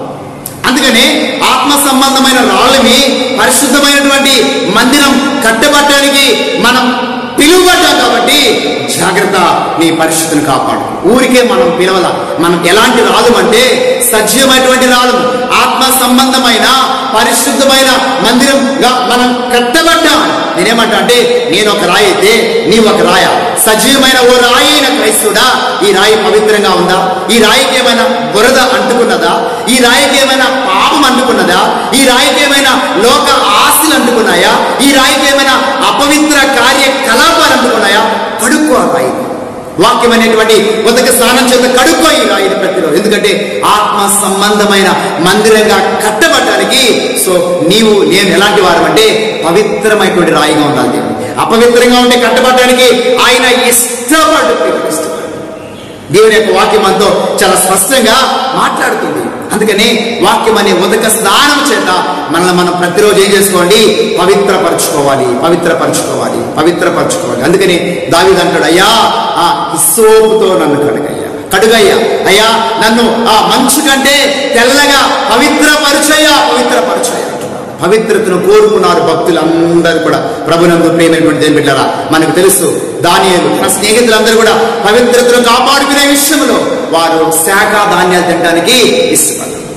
అందుకనే ఆత్మ సంబంధమైన రాళ్ళని పరిశుద్ధమైనటువంటి మందిరం కట్టబట్టడానికి మనం పిలువబడ్డాం కాబట్టి జాగ్రత్త నీ పరిశుద్ధిని కాపాడు ఊరికే మనం పిలవల మనం ఎలాంటి రాదు అంటే సజీవమైనటువంటి రాదు ఆత్మ సంబంధమైన పరిశుద్ధమైన మందిరంగా మనం కట్టబడ్డాం నేనేమంటా అంటే నేను ఒక రాయి అయితే నీవు ఒక రాయ సజీవమైన ఓ రాయి అయిన క్రైస్తుడా ఈ రాయి పవిత్రంగా ఉందా ఈ రాయికి ఏమైనా బురద అంటుకున్నదా ఈ రాయికి ఏమైనా పాపం అంటుకున్నదా ఈ రాయికి ఏమైనా లోక ఆస్తులు అంటుకున్నాయా ఈ రాయికి ఏమైనా అపవిత్ర కార్యకలాపాలు అంటుకున్నాయా కడుక్కో ఆ రాయి వాక్యం అనేటువంటి ఉదక స్నానం చేత కడుక్కో ఈ రాయిని ప్రతిలో ఎందుకంటే ఆత్మ సంబంధమైన మందిరంగా కట్టబడటానికి సో నీవు నేను ఎలాంటి వారు అంటే పవిత్రమైనటువంటి రాయిగా ఉండాలి దేవుడు. అపవిత్రంగా ఉంటే కట్టబడటానికి ఆయన ఇష్టపడు ఇష్టపడు దేవుని యొక్క వాక్యం అంతో చాలా స్పష్టంగా మాట్లాడుతుంది అందుకని వాక్యం అనే ఉదక స్నానం చేత మనల్ని మనం ప్రతిరోజు ఏం చేసుకోండి పవిత్రపరచుకోవాలి పవిత్రపరచుకోవాలి పవిత్రపరచుకోవాలి అందుకని దావిది అంటాడు అయ్యా ఆ హిస్సోపుతో నన్ను కడుగయ్యా కడుగయ్యా అయ్యా నన్ను ఆ మంచు కంటే తెల్లగా పవిత్రపరచయ్యా పవిత్రపరచయ్యా పవిత్రతను కోరుకున్నారు భక్తులందరూ కూడా ప్రభునందు ప్రేమైనటువంటి దేని బిడ్డారా మనకు తెలుసు దానియేలు తన స్నేహితులందరూ కూడా పవిత్రతను కాపాడుకునే విషయంలో వారు శాఖ ధాన్యాలు తినడానికి ఇష్టపడ్డారు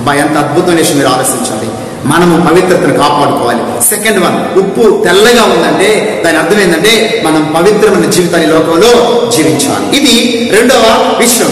బా ఎంత అద్భుతమైన విషయం మీరు ఆలోచించాలి మనము పవిత్రతను కాపాడుకోవాలి సెకండ్ వన్ ఉప్పు తెల్లగా ఉందంటే దాని అర్థం ఏంటంటే మనం పవిత్రమైన జీవితాన్ని లోకంలో జీవించాలి ఇది రెండవ విషయం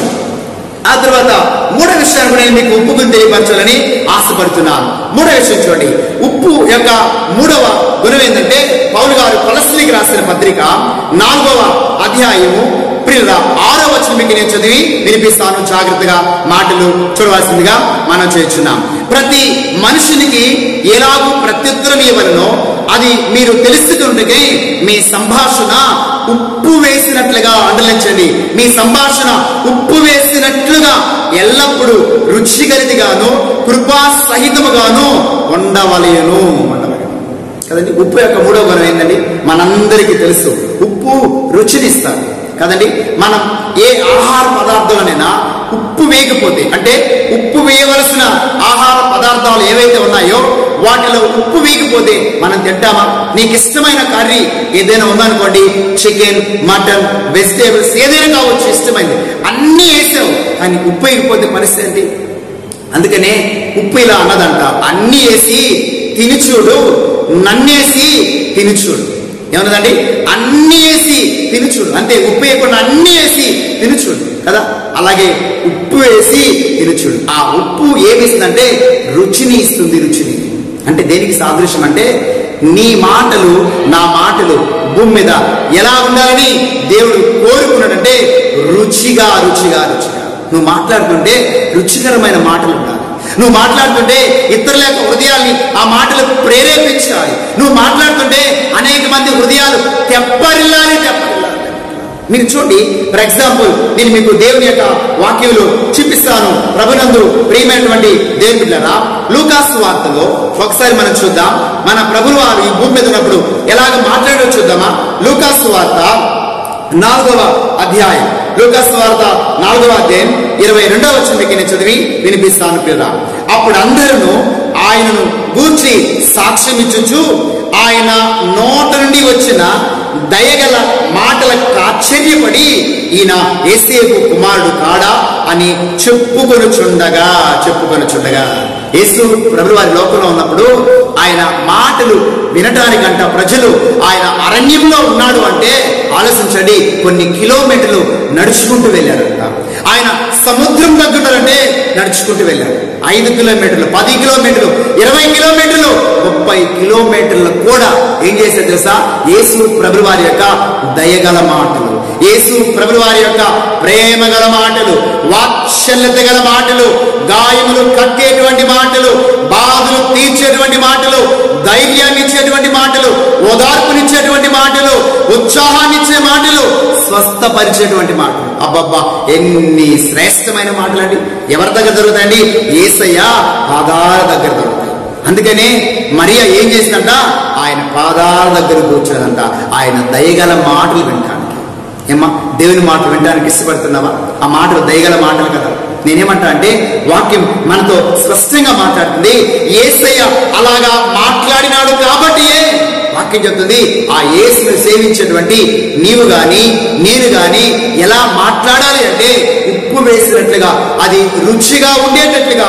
ఆ తర్వాత మూడో విషయాన్ని కూడా నేను మీకు ఉప్పు గురించి తెలియపరచాలని ఆశపడుతున్నాను మూడో విషయం చూడండి ఉప్పు యొక్క మూడవ గుణం ఏంటంటే పౌలు గారు కొలస్లికి రాసిన పత్రిక నాలుగవ అధ్యాయము ప్రియుల ఆరో వచనం మీకు నేను చదివి వినిపిస్తాను జాగ్రత్తగా మాటలు చూడవలసిందిగా మనం చేస్తున్నాం ప్రతి మనుషునికి ఎలాగూ ప్రత్యుత్తరం ఇవ్వలనో అది మీరు తెలుసుకుంటే మీ సంభాషణ ఉప్పు వేసినట్లుగా అండలించండి మీ సంభాషణ ఉప్పు వేసినట్లుగా ఎల్లప్పుడూ రుచిగలిదిగాను కృపా సహితముగాను ఉండవలయను ఉండవలెను కదండి ఉప్పు యొక్క మూడో గుణం ఏంటండి మనందరికీ తెలుసు ఉప్పు రుచినిస్తారు కదండి మనం ఏ ఆహార పదార్థాలనైనా ఉప్పు వేయకపోతే అంటే ఉప్పు వేయవలసిన ఆహార పదార్థాలు ఏవైతే ఉన్నాయో వాటిలో ఉప్పు వేయకపోతే మనం తింటామా నీకు ఇష్టమైన కర్రీ ఏదైనా ఉందనుకోండి చికెన్ మటన్ వెజిటేబుల్స్ ఏదైనా కావచ్చు ఇష్టమైంది అన్నీ వేసావు కానీ ఉప్పు వేయకపోతే పరిస్థితి ఏంటి అందుకనే ఉప్పు ఇలా అన్నదంట అన్ని వేసి తిని చూడు నన్నేసి తిని చూడు ఏమన్నదండి అన్ని వేసి తిని చూడు అంతే ఉప్పు వేయకుండా అన్ని వేసి తిని చూడు కదా అలాగే ఉప్పు వేసి తిని చూడు ఆ ఉప్పు ఏమిస్తుందంటే రుచిని ఇస్తుంది రుచిని అంటే దేనికి సాదృశ్యం అంటే నీ మాటలు నా మాటలు భూమి మీద ఎలా ఉండాలని దేవుడు కోరుకున్నాడంటే రుచిగా రుచిగా రుచిగా నువ్వు మాట్లాడుతుంటే రుచికరమైన మాటలు ఉండాలి నువ్వు మాట్లాడుతుంటే ఇతరుల యొక్క హృదయాల్ని ఆ మాటలు ప్రేరేపించాలి నువ్వు మాట్లాడుతుంటే అనేక మంది హృదయాలు తెప్పరిల్లాలి తెప్పరిల్లాలి మీరు చూడండి ఫర్ ఎగ్జాంపుల్ నేను మీకు దేవుని యొక్క వాక్యంలో చూపిస్తాను ప్రభునందు ప్రియమైనటువంటి దేవుని బిడ్డరా లూకాస్ వార్తలో ఒకసారి మనం చూద్దాం మన ప్రభులు వారు ఈ భూమి మీద ఉన్నప్పుడు ఎలాగ మాట్లాడో చూద్దామా లూకాస్ వార్త నాలుగవ అధ్యాయం లూకాస్ వార్త నాలుగవ అధ్యాయం ఇరవై రెండవ వచ్చిన మీకు నేను చదివి వినిపిస్తాను పిల్ల అప్పుడు అందరూ ఆయనను గూర్చి సాక్ష్యం ఇచ్చుచు ఆయన నోట నుండి వచ్చిన దయగల మాటలకు ఆశ్చర్యపడి ఈయన ఏసేపు కుమారుడు కాడా అని చెప్పుకొనుచుండగా చెప్పుకొనుచుండగా యేసు ప్రభు వారి లోకంలో ఉన్నప్పుడు ఆయన మాటలు వినటానికంట ప్రజలు ఆయన అరణ్యంలో ఉన్నాడు అంటే ఆలోచించండి కొన్ని కిలోమీటర్లు నడుచుకుంటూ వెళ్ళారంట ఆయన సముద్రం దగ్గరంటే నడుచుకుంటూ వెళ్ళాడు ఐదు కిలోమీటర్లు పది కిలోమీటర్లు ఇరవై కిలోమీటర్లు ముప్పై కిలోమీటర్లు కూడా ఏం చేశారు తెలుసా యేసు ప్రభు వారి యొక్క దయగల మాటలు యేసు ప్రభు వారి యొక్క ప్రేమ గల మాటలు వాత్సల్యత గల మాటలు గాయములు కట్టేటువంటి మాటలు బాధలు తీర్చేటువంటి మాటలు ధైర్యాన్ని ఇచ్చేటువంటి మాటలు ఓదార్పునిచ్చేటువంటి మాటలు ఉత్సాహాన్ని ఇచ్చే మాటలు స్వస్థపరిచేటువంటి మాటలు అబ్బబ్బా ఎన్ని శ్రేష్టమైన మాటలు అండి ఎవరి దగ్గర దొరుకుతాయండి ఏసయ్య పాదాల దగ్గర దొరుకుతాయి అందుకనే మరియా ఏం చేసిందంట ఆయన పాదాల దగ్గర కూర్చోదంట ఆయన దయగల మాటలు వింటానికి ఏమ్మా దేవుని మాటలు వినడానికి ఇష్టపడుతున్నావా ఆ మాటలు దయగల మాటలు కదా నేనేమంటా అంటే వాక్యం మనతో స్పష్టంగా మాట్లాడుతుంది ఏసయ్య అలాగా మాట్లాడినాడు కాబట్టి వాక్యం చెప్తుంది ఆ యేసును సేవించేటువంటి నీవు గాని నేను గాని ఎలా మాట్లాడాలి అంటే ఉప్పు వేసినట్లుగా అది రుచిగా ఉండేటట్లుగా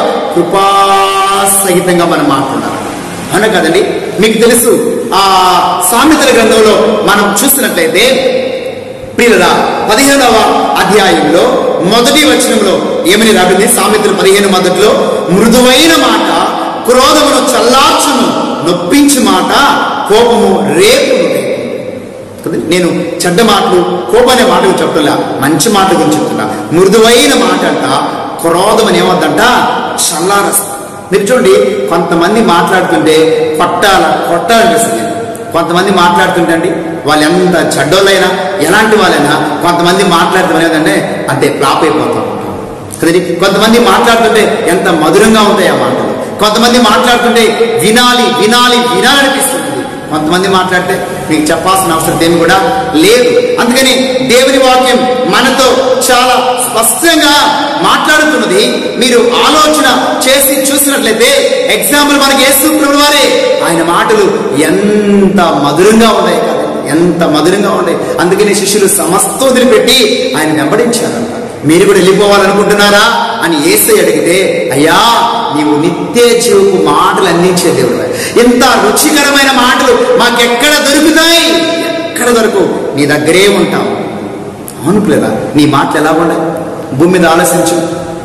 కృపాసహితంగా మనం మాట్లాడాలి అవునా కదండి మీకు తెలుసు ఆ సామెతల గ్రంథంలో మనం చూసినట్లయితే ప్రియులరా పదిహేనవ అధ్యాయంలో మొదటి వచనంలో ఏమని రాబడింది సామెతలు పదిహేను మొదట్లో మృదువైన మాట క్రోధమును చల్లార్చును నొప్పించు మాట కోపము రేపును కదా? నేను చెడ్డ మాటలు కోపం అనే మాటలు చెప్తున్నా మంచి మాట గురించి చెప్తున్నా మృదువైన మాట అంట క్రోధం అని ఏమవుతుందంట చల్లారస్తా మీరు చూడండి కొంతమంది మాట్లాడుతుంటే కొట్టాల కొట్టాలనిపిస్తుంది కొంతమంది మాట్లాడుతుంటే అండి వాళ్ళు ఎంత చెడ్డోళ్ళైనా ఎలాంటి వాళ్ళైనా కొంతమంది మాట్లాడటం అనేదంటే అంతే ఫ్లాప్ అయిపోతాం కదండి కొంతమంది మాట్లాడుతుంటే ఎంత మధురంగా ఉంటాయి ఆ మాటలు కొంతమంది మాట్లాడుతుంటే వినాలి వినాలి వినాలనిపిస్తుంది కొంతమంది మాట్లాడితే మీకు చెప్పాల్సిన అవసరం ఏమి కూడా లేదు అందుకని దేవుని వాక్యం మనతో చాలా స్పష్టంగా మాట్లాడుతున్నది మీరు ఆలోచన చేసి చూసినట్లయితే ఎగ్జాంపుల్ మనకి యేసు ప్రభువు వారే ఆయన మాటలు ఎంత మధురంగా ఉన్నాయి కదండి ఎంత మధురంగా ఉన్నాయి అందుకని శిష్యులు సమస్త వదిలిపెట్టి ఆయన వెంబడించారంట మీరు కూడా వెళ్ళిపోవాలనుకుంటున్నారా అని ఏసై అడిగితే అయ్యా నీవు నిత్య జీవపు మాటలు అందించే దేవుడు ఇంత రుచికరమైన మాటలు మాకెక్కడ దొరుకుతాయి ఎక్కడ దొరకవు నీ దగ్గరే ఉంటావు అవును పిల్లరా నీ మాటలు ఎలా ఉన్నాయి భూమి మీద ఆలోచించు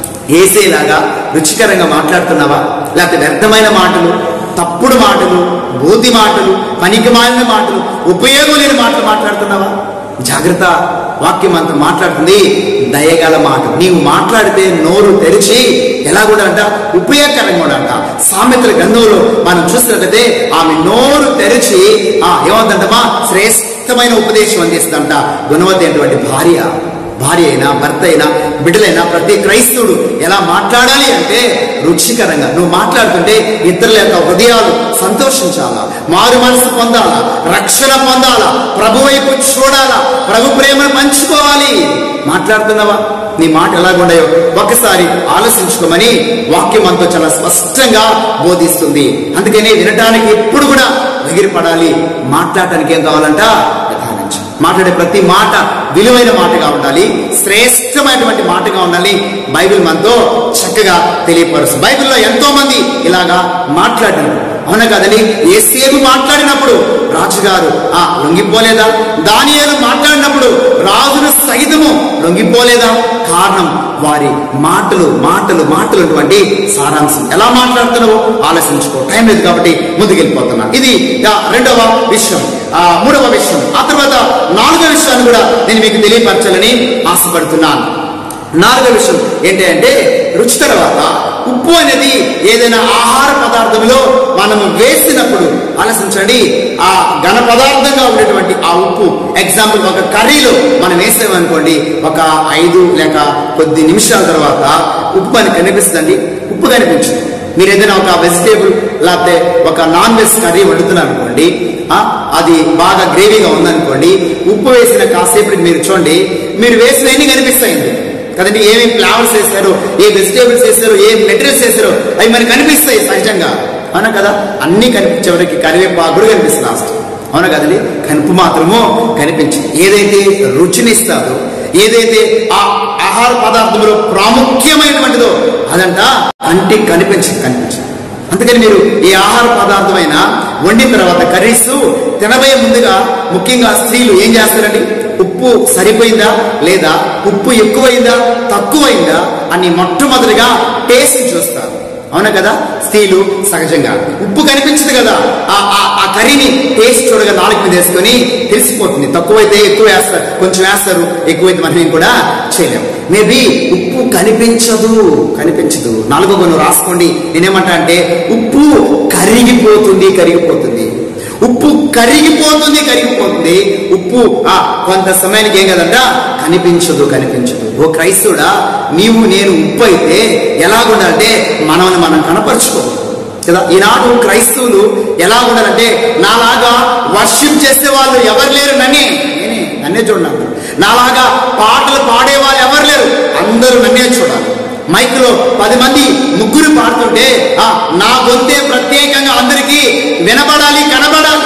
ఏసేలాగా రుచికరంగా మాట్లాడుతున్నావా లేకపోతే వ్యర్థమైన మాటలు తప్పుడు మాటలు బూతి మాటలు పనికి మాలిన మాటలు ఉపయోగం లేని మాటలు మాట్లాడుతున్నావా జాగ్రత్త వాక్యం అంత మాట్లాడుతుంది దయగల మాట నీవు మాట్లాడితే నోరు తెరిచి ఎలా కూడా అంట ఉపయోగకరంగా కూడా అంట సామెతల గ్రంథంలో మనం చూసినట్లయితే ఆమె నోరు తెరిచి ఆ ఏమందంటమా శ్రేష్టమైన ఉపదేశం అందిస్తుందంట గుణవతి అయినటువంటి భార్య భార్య అయినా భర్త అయినా బిడ్డలైనా ప్రతి క్రైస్తవుడు ఎలా మాట్లాడాలి అంటే రుచికరంగా నువ్వు మాట్లాడుతుంటే ఇతరుల యొక్క హృదయాలు సంతోషించాలా మారు మనసు పొందాలా రక్షణ పొందాలా ప్రభు వైపు చూడాలా ప్రభు ప్రేమను పంచుకోవాలి మాట్లాడుతున్నావా నీ మాట ఎలాగుండాయో ఒకసారి ఆలోచించుకోమని వాక్యం అంతా చాలా స్పష్టంగా బోధిస్తుంది అందుకని వినటానికి ఎప్పుడు కూడా ఎగిరిపడాలి మాట్లాడటానికి ఏం కావాలంట నిదానించు మాట్లాడే ప్రతి మాట విలువైన మాటగా ఉండాలి శ్రేష్టమైనటువంటి మాటగా ఉండాలి బైబిల్ మనతో చక్కగా తెలియపరుస్తుంది బైబిల్లో ఎంతో మంది ఇలాగా మాట్లాడారు అవునా కదండి ఏసేపు మాట్లాడినప్పుడు రాజుగారు ఆ లొంగిపోలేదా దానియేలు మాట్లాడినప్పుడు రాజును సైతము లొంగిపోలేదా కారణం వారి మాటలు మాటలు మాటలు అటువంటి సారాంశం ఎలా మాట్లాడుతున్నావో ఆలోచించుకో టైం లేదు కాబట్టి ముందుకెళ్ళిపోతున్నా ఇది ఆ, రెండవ విషయం ఆ మూడవ విషయం ఆ తర్వాత నాలుగవ విషయాన్ని కూడా నేను మీకు తెలియపరచాలని ఆశపడుతున్నాను నాలుగవ విషయం ఏంటి అంటే రుచి తర్వాత ఉప్పు అనేది ఏదైనా ఆహార పదార్థంలో మనము వేసినప్పుడు ఆలోచించండి ఆ ఘన పదార్థంగా ఉండేటువంటి ఆ ఉప్పు ఎగ్జాంపుల్ ఒక కర్రీలో మనం వేసామనుకోండి ఒక ఐదు లేక కొద్ది నిమిషాల తర్వాత ఉప్పు మనకి కనిపిస్తుందండి ఉప్పు కనిపించింది మీరు ఏదైనా ఒక వెజిటేబుల్ లేకపోతే ఒక నాన్ వెజ్ కర్రీ వండుతున్నారు అనుకోండి ఆ, అది బాగా గ్రేవీగా ఉందనుకోండి ఉప్పు వేసిన కాసేపటికి మీరు చూడండి మీరు వేసిన ఎన్ని కనిపిస్తాయండి కదండి ఏమేమి ఫ్లవర్స్ వేశారు ఏ వెజిటేబుల్స్ వేశారు ఏ మెటీరియల్స్ వేశారు అవి మనకి కనిపిస్తాయి సహజంగా అవునా కదా అన్ని కనిపించే వరకు కరివేపాకు కూడా కనిపిస్తుంది లాస్ట్ అవునా కదండి కనుపు మాత్రము కనిపించింది ఏదైతే రుచినిస్తాదో ఏదైతే ఆ ఆహార పదార్థంలో ప్రాముఖ్యమైనటువంటిదో అదంట కంటికి కనిపించింది కనిపించింది అందుకని మీరు ఏ ఆహార పదార్థమైనా వండిన తర్వాత కర్రీస్ తినబోయే ముందుగా ముఖ్యంగా స్త్రీలు ఏం చేస్తారండి ఉప్పు సరిపోయిందా లేదా ఉప్పు ఎక్కువైందా తక్కువైందా అని మొట్టమొదటిగా టేస్ట్ చూస్తారు అవునా కదా స్త్రీలు సహజంగా ఉప్పు కనిపించదు కదా ఆ ఆ- ఆ కర్రీని టేస్ట్ చూడగా నాలుగు మీద వేసుకొని తెలిసిపోతుంది తక్కువైతే ఎక్కువ వేస్తారు కొంచెం వేస్తారు ఎక్కువైతే మనం ఏం కూడా చేయలేం మేబీ ఉప్పు కనిపించదు కనిపించదు నాలుగో కొన్ని రాసుకోండి నేనేమంటా అంటే ఉప్పు కరిగిపోతుంది కరిగిపోతుంది ఉప్పు కరిగిపోతుంది కరిగిపోతుంది ఉప్పు ఆ కొంత సమయానికి ఏం కదంట కనిపించదు కనిపించదు ఓ క్రైస్తవుడా నీవు నేను ఉప్పు అయితే ఎలా ఉండాలంటే మనల్ని మనం కనపరుచుకోవాలి కదా ఈనాడు క్రైస్తవులు ఎలా ఉండాలంటే నాలాగా వర్షిప్ చేసే వాళ్ళు ఎవరు లేరు నన్నే నేనే నన్నే చూడండి నాలాగా పాటలు పాడే వాళ్ళు ఎవరు లేరు అందరూ నన్నే చూడాలి మైక్లో పది మంది ముగ్గురు పాడుతుంటే ఆ నా గొంతే ప్రత్యేకంగా అందరికీ వినబడాలి కనబడాలి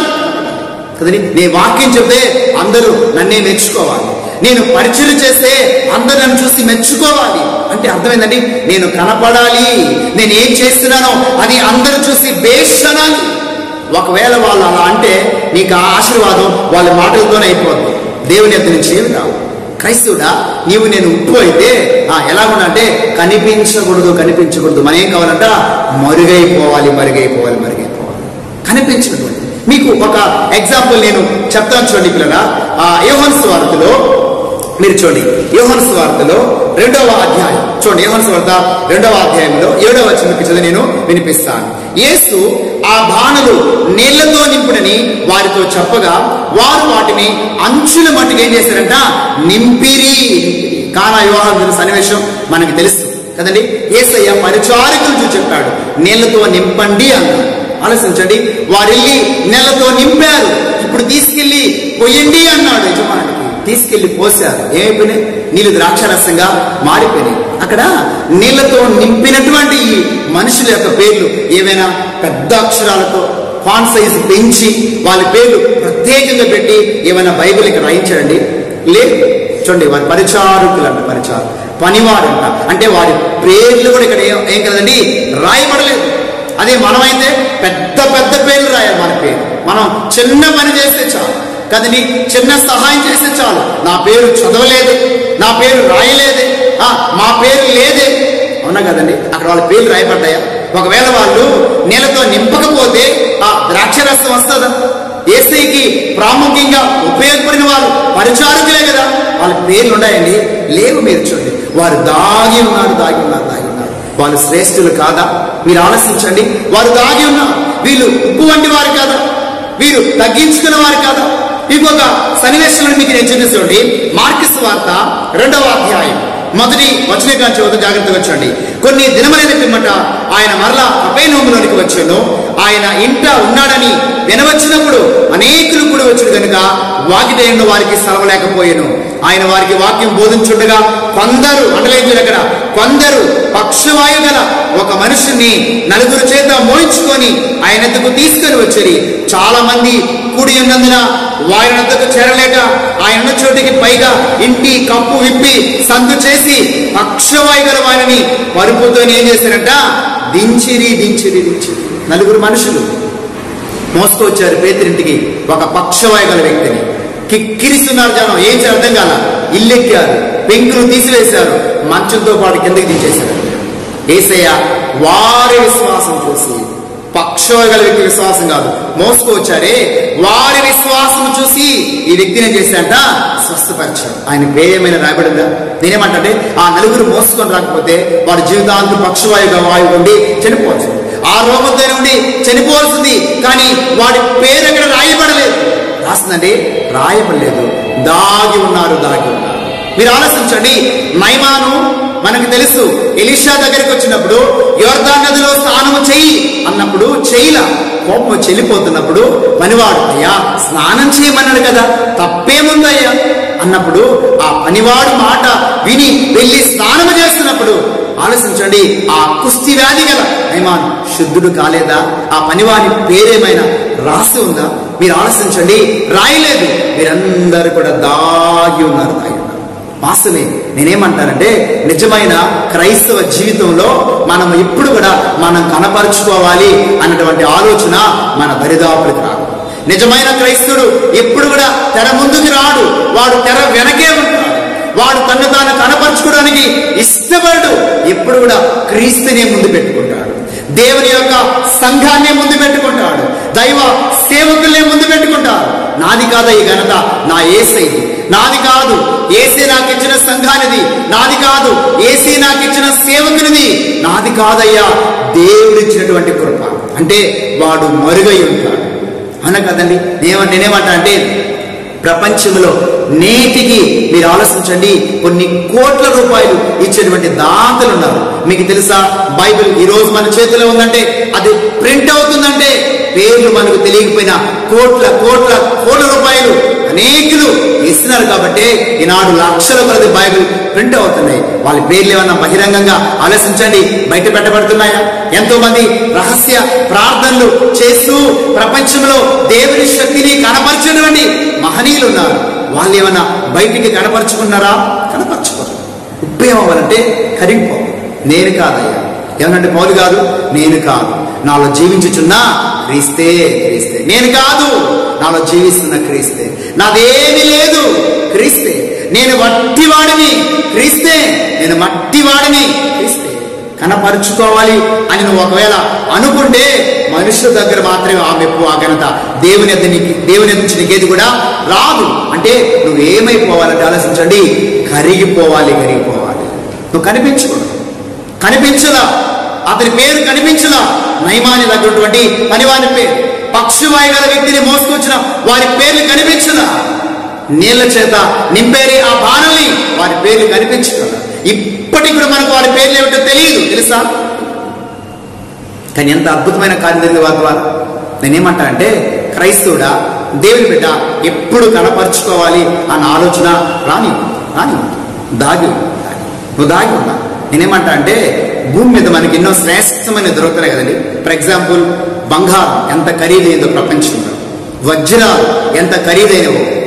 కదండి నేను వాక్యం చెప్తే అందరూ నన్నే మెచ్చుకోవాలి నేను పరిచయం చేస్తే అందరూ నన్ను చూసి మెచ్చుకోవాలి అంటే అర్థమైందండి నేను కనపడాలి నేను ఏం చేస్తున్నానో అది అందరూ చూసి బేషనాలి ఒకవేళ వాళ్ళు అలా అంటే నీకు ఆ ఆశీర్వాదం వాళ్ళ మాటలతోనే అయిపోద్ది దేవుని యొక్క నుంచి ఏమి రావు క్రైస్తవుడా నీవు నేను ఉప్పు అయితే ఆ, ఎలా అంటే కనిపించకూడదు కనిపించకూడదు మనం ఏం కావాలంట మరుగైపోవాలి మరుగైపోవాలి మరుగైపోవాలి కనిపించినటువంటి మీకు ఒక ఎగ్జాంపుల్ నేను చెప్తాను చూడండి పిల్లల ఆ యోహన్ స్వార్థలో మీరు చూడండి యోహన్ స్వార్థలో రెండవ అధ్యాయం చూడండి యోహన్ స్వార్థ రెండవ అధ్యాయంలో ఏడవ వచనకి చదివి నేను వినిపిస్తాను యేసు ఆ బాణలు నీళ్లతో నింపుడని వారితో చెప్పగా వారు వాటిని అంచుల మట్టుకు ఏం చేశారంట నింపిరి కానా యోహాన్ సన్నివేశం మనకి తెలుసు కదండి ఏసయ్య పరిచారికులు చూసి చెప్పాడు నీళ్లతో నింపండి అన్నాడు ఆలోచించండి వారెళ్ళి నెలతో నింపారు ఇప్పుడు తీసుకెళ్లి పొయ్యండి అన్నాడు యజమానికి తీసుకెళ్లి పోశారు ఏమైపోయినాయి నీళ్ళు ద్రాక్షరసంగా మారిపోయినాయి అక్కడ నీళ్లతో నింపినటువంటి ఈ మనుషుల యొక్క పేర్లు ఏవైనా పెద్ద అక్షరాలతో ఫాన్ సైజ్ పెంచి వాళ్ళ పేర్లు ప్రత్యేకంగా పెట్టి ఏమైనా బైబిల్ ఇక్కడ రాయించాడండి లేదు చూడండి వారి పరిచారకులు అంట పరిచారు పనివాడంట అంటే వారి పేర్లు కూడా ఇక్కడ ఏం ఏం కదండి రాయబడలేదు అదే మనమైతే పెద్ద పెద్ద పేర్లు రాయాలి మన పేరు మనం చిన్న పని చేస్తే చాలు కదండి చిన్న సహాయం చేస్తే చాలు నా పేరు చదవలేదు నా పేరు రాయలేదే ఆ, మా పేరు లేదే అవునా కదండి అక్కడ వాళ్ళ పేర్లు రాయబడ్డాయా ఒకవేళ వాళ్ళు నీళ్ళతో నింపకపోతే ఆ ద్రాక్షరసం వస్తుందా ఏసైకి ప్రాముఖ్యంగా ఉపయోగపడిన వారు పరిచారకులే కదా వాళ్ళ పేర్లు ఉన్నాయండి లేవు మీరు చూడండి వారు దాగి ఉన్నారు దాగి ఉన్నారు దాగి ఉన్నారు వాళ్ళు శ్రేష్ఠులు కాదా మీరు ఆలోచించండి వారు దాగి ఉన్నారు వీళ్ళు ఉప్పు వంటి వారు కాదా వీరు తగ్గించుకున్న వారు కాదా ఇంకొక సన్నివేశంలో మీకు నేను చూపిస్తుంది మార్కిస్ వార్త రెండవ అధ్యాయం మొదటి వచన కాంచి వద్ద జాగ్రత్తగా వచ్చండి కొన్ని దినములైన పిమ్మట ఆయన మరలా అపైనోములోనికి వచ్చాను ఆయన ఇంట ఉన్నాడని వినవచ్చినప్పుడు అనేకులు కూడా వచ్చాడు కనుక వాకిటైన వారికి సెలవలేకపోయాను ఆయన వారికి వాక్యం బోధించుండగా కొందరు అండలేదు అక్కడ కొందరు పక్షవాయు గల ఒక మనుషుని నలుగురు చేత మోయించుకొని ఆయన ఎద్దకు తీసుకొని వచ్చారు చాలా మంది కూడి ఉన్నందున వారి వద్దకు చేరలేక ఆయన ఉన్న చోటికి పైగా ఇంటి కప్పు విప్పి సందు చేసి పక్షవాయు గల వారిని పరుపుతో ఏం చేశారంట దించిరి దించిరి దించిరి నలుగురు మనుషులు మోసుకొచ్చారు పేతిరింటికి ఒక పక్షవాయు గల వ్యక్తిని కిక్కిరిస్తున్నారు జనం ఏం చేయాలి అర్థం కాల ఇల్లెక్కారు పెంకులు తీసివేశారు మంచంతో పాటు కిందకి దించేశారు ఏసయ్య వారి విశ్వాసం చూసి పక్షవాయు గల వ్యక్తి విశ్వాసం కాదు మోసుకొచ్చారే వారి విశ్వాసం చూసి ఈ వ్యక్తిని ఏం చేశాడంట స్వస్థపరిచాడు ఆయన పేరేమైనా రాయబడిందా నేనేమంటే ఆ నలుగురు మోసుకొని రాకపోతే వారి జీవితాంతం పక్షవాయుగా వాయువు ఉండి చనిపోవచ్చు ఆ రోగంతో నుండి చనిపోవాల్సింది కానీ వాడి పేరు ఎక్కడ రాయబడలేదు రాసిందండి రాయబడలేదు దాగి ఉన్నారు దాగి ఉన్నారు మీరు ఆలోచించండి నైమాను మనకు తెలుసు ఎలిషా దగ్గరికి వచ్చినప్పుడు యోర్దాన్ నదిలో స్నానము చెయ్యి అన్నప్పుడు చెయ్యిల కోపం వచ్చి వెళ్ళిపోతున్నప్పుడు పనివాడు అయ్యా స్నానం చేయమన్నాడు కదా తప్పేముందయ్యా అన్నప్పుడు ఆ పనివాడు మాట విని వెళ్ళి స్నానము చేస్తున్నప్పుడు ఆలోచించండి ఆ కుస్తీ వ్యాధి గల నైమాన్ శుద్ధుడు కాలేదా ఆ పనివాని పేరేమైనా రాసి ఉందా మీరు ఆలోచించండి రాయలేదు మీరందరూ కూడా దాగి ఉన్నారు దాగి ఉన్నారు వాస్తవే నేనేమంటానంటే నిజమైన క్రైస్తవ జీవితంలో మనం ఎప్పుడు కూడా మనం కనపరుచుకోవాలి అన్నటువంటి ఆలోచన మన దరిదాపులకు రాదు నిజమైన క్రైస్తవుడు ఎప్పుడు కూడా తెర ముందుకు రాడు వాడు తెర వెనకే ఉంటాడు వాడు తను తాను కనపరుచుకోవడానికి ఇష్టపడు ఎప్పుడు కూడా క్రీస్తునే ముందు పెట్టుకుంటాడు దేవుని యొక్క సంఘాన్నే ముందు పెట్టుకుంటాడు దైవ సేవకుల్నే ముందు పెట్టుకుంటాడు నాది కాదా ఈ ఘనత నా ఏసైది నాది కాదు ఏసీ నాకు ఇచ్చిన సంఘానిది నాది కాదు ఏసీ నాకు ఇచ్చిన సేవకునిది నాది కాదయ్యా దేవుడిచ్చినటువంటి కృప అంటే వాడు మరుగై ఉంటాడు అన కదండి నేనేమంటే నేనేమంటా అంటే ప్రపంచంలో నేటికి మీరు ఆలోచించండి కొన్ని కోట్ల రూపాయలు ఇచ్చేటువంటి దాతలు ఉన్నారు మీకు తెలుసా బైబిల్ ఈ రోజు మన చేతిలో ఉందంటే అది ప్రింట్ అవుతుందంటే పేర్లు మనకు తెలియకపోయినా కోట్ల కోట్ల కోట్ల రూపాయలు అనేకులు ఇస్తున్నారు కాబట్టి ఈనాడు లక్షల కొలది బైబిల్ ప్రింట్ అవుతున్నాయి వాళ్ళ పేర్లు ఏమన్నా బహిరంగంగా ఆలోచించండి బయట పెట్టబడుతున్నాయా ఎంతో మంది రహస్య ప్రార్థనలు చేస్తూ ప్రపంచంలో దేవుని శక్తిని కనపరచినటువంటి మహనీయులు ఉన్నారు వాళ్ళు ఏమన్నా బయటికి కనపరుచుకున్నారా కనపరచుకోరు ఉప్పేమవ్వాలంటే కరిగిపోవాలి నేను కాదయ్యా ఏమనంటే పౌలు కాదు నేను కాదు నాలో జీవించుచున్నా క్రీస్తే క్రీస్తే నేను కాదు నాలో జీవిస్తున్న క్రీస్తే నాదేమీ లేదు క్రీస్తే నేను మట్టివాడిని క్రీస్తే నేను మట్టివాడిని క్రీస్తే కనపరుచుకోవాలి అని నువ్వు ఒకవేళ అనుకుంటే మనుషుల దగ్గర మాత్రమే ఆ మెప్పు ఆ ఘనత దేవుని ఎద్ద నీకు దేవుని ఎద్ద నుంచి నీకేది కూడా రాదు అంటే నువ్వు ఏమైపోవాలంటే ఆలోచించండి కరిగిపోవాలి కరిగిపోవాలి నువ్వు కనిపించకూడదు కనిపించలా అతని పేరు కనిపించలా నైమాని తగ్గటువంటి పనివాని పేరు పక్షువాయి గల వ్యక్తిని మోసుకొచ్చిన వారి పేర్లు కనిపించలా నీళ్ల చేత నింపేరి ఆ బాణల్ని వారి పేర్లు కనిపించగల ఇప్పటికి కూడా మనకు వారి పేర్లు ఏమిటో తెలియదు తెలుసా కానీ ఎంత అద్భుతమైన కార్యం జరిగింది వారి ద్వారా నేనేమంటా అంటే క్రైస్తవుడా దేవుని బిడ్డ ఎప్పుడు కనపరుచుకోవాలి అన్న ఆలోచన రాని రాని దాగి ఉంది, దాగి. నువ్వు దాగి ఉన్నా నేనేమంటా అంటే భూమి మీద మనకి ఎన్నో శ్రేష్టమైన దొరుకుతున్నాయి కదండి ఫర్ ఎగ్జాంపుల్ బంగారం ఎంత ఖరీదైందో ప్రపంచంలో వజ్రాలు ఎంత ఖరీదైనవో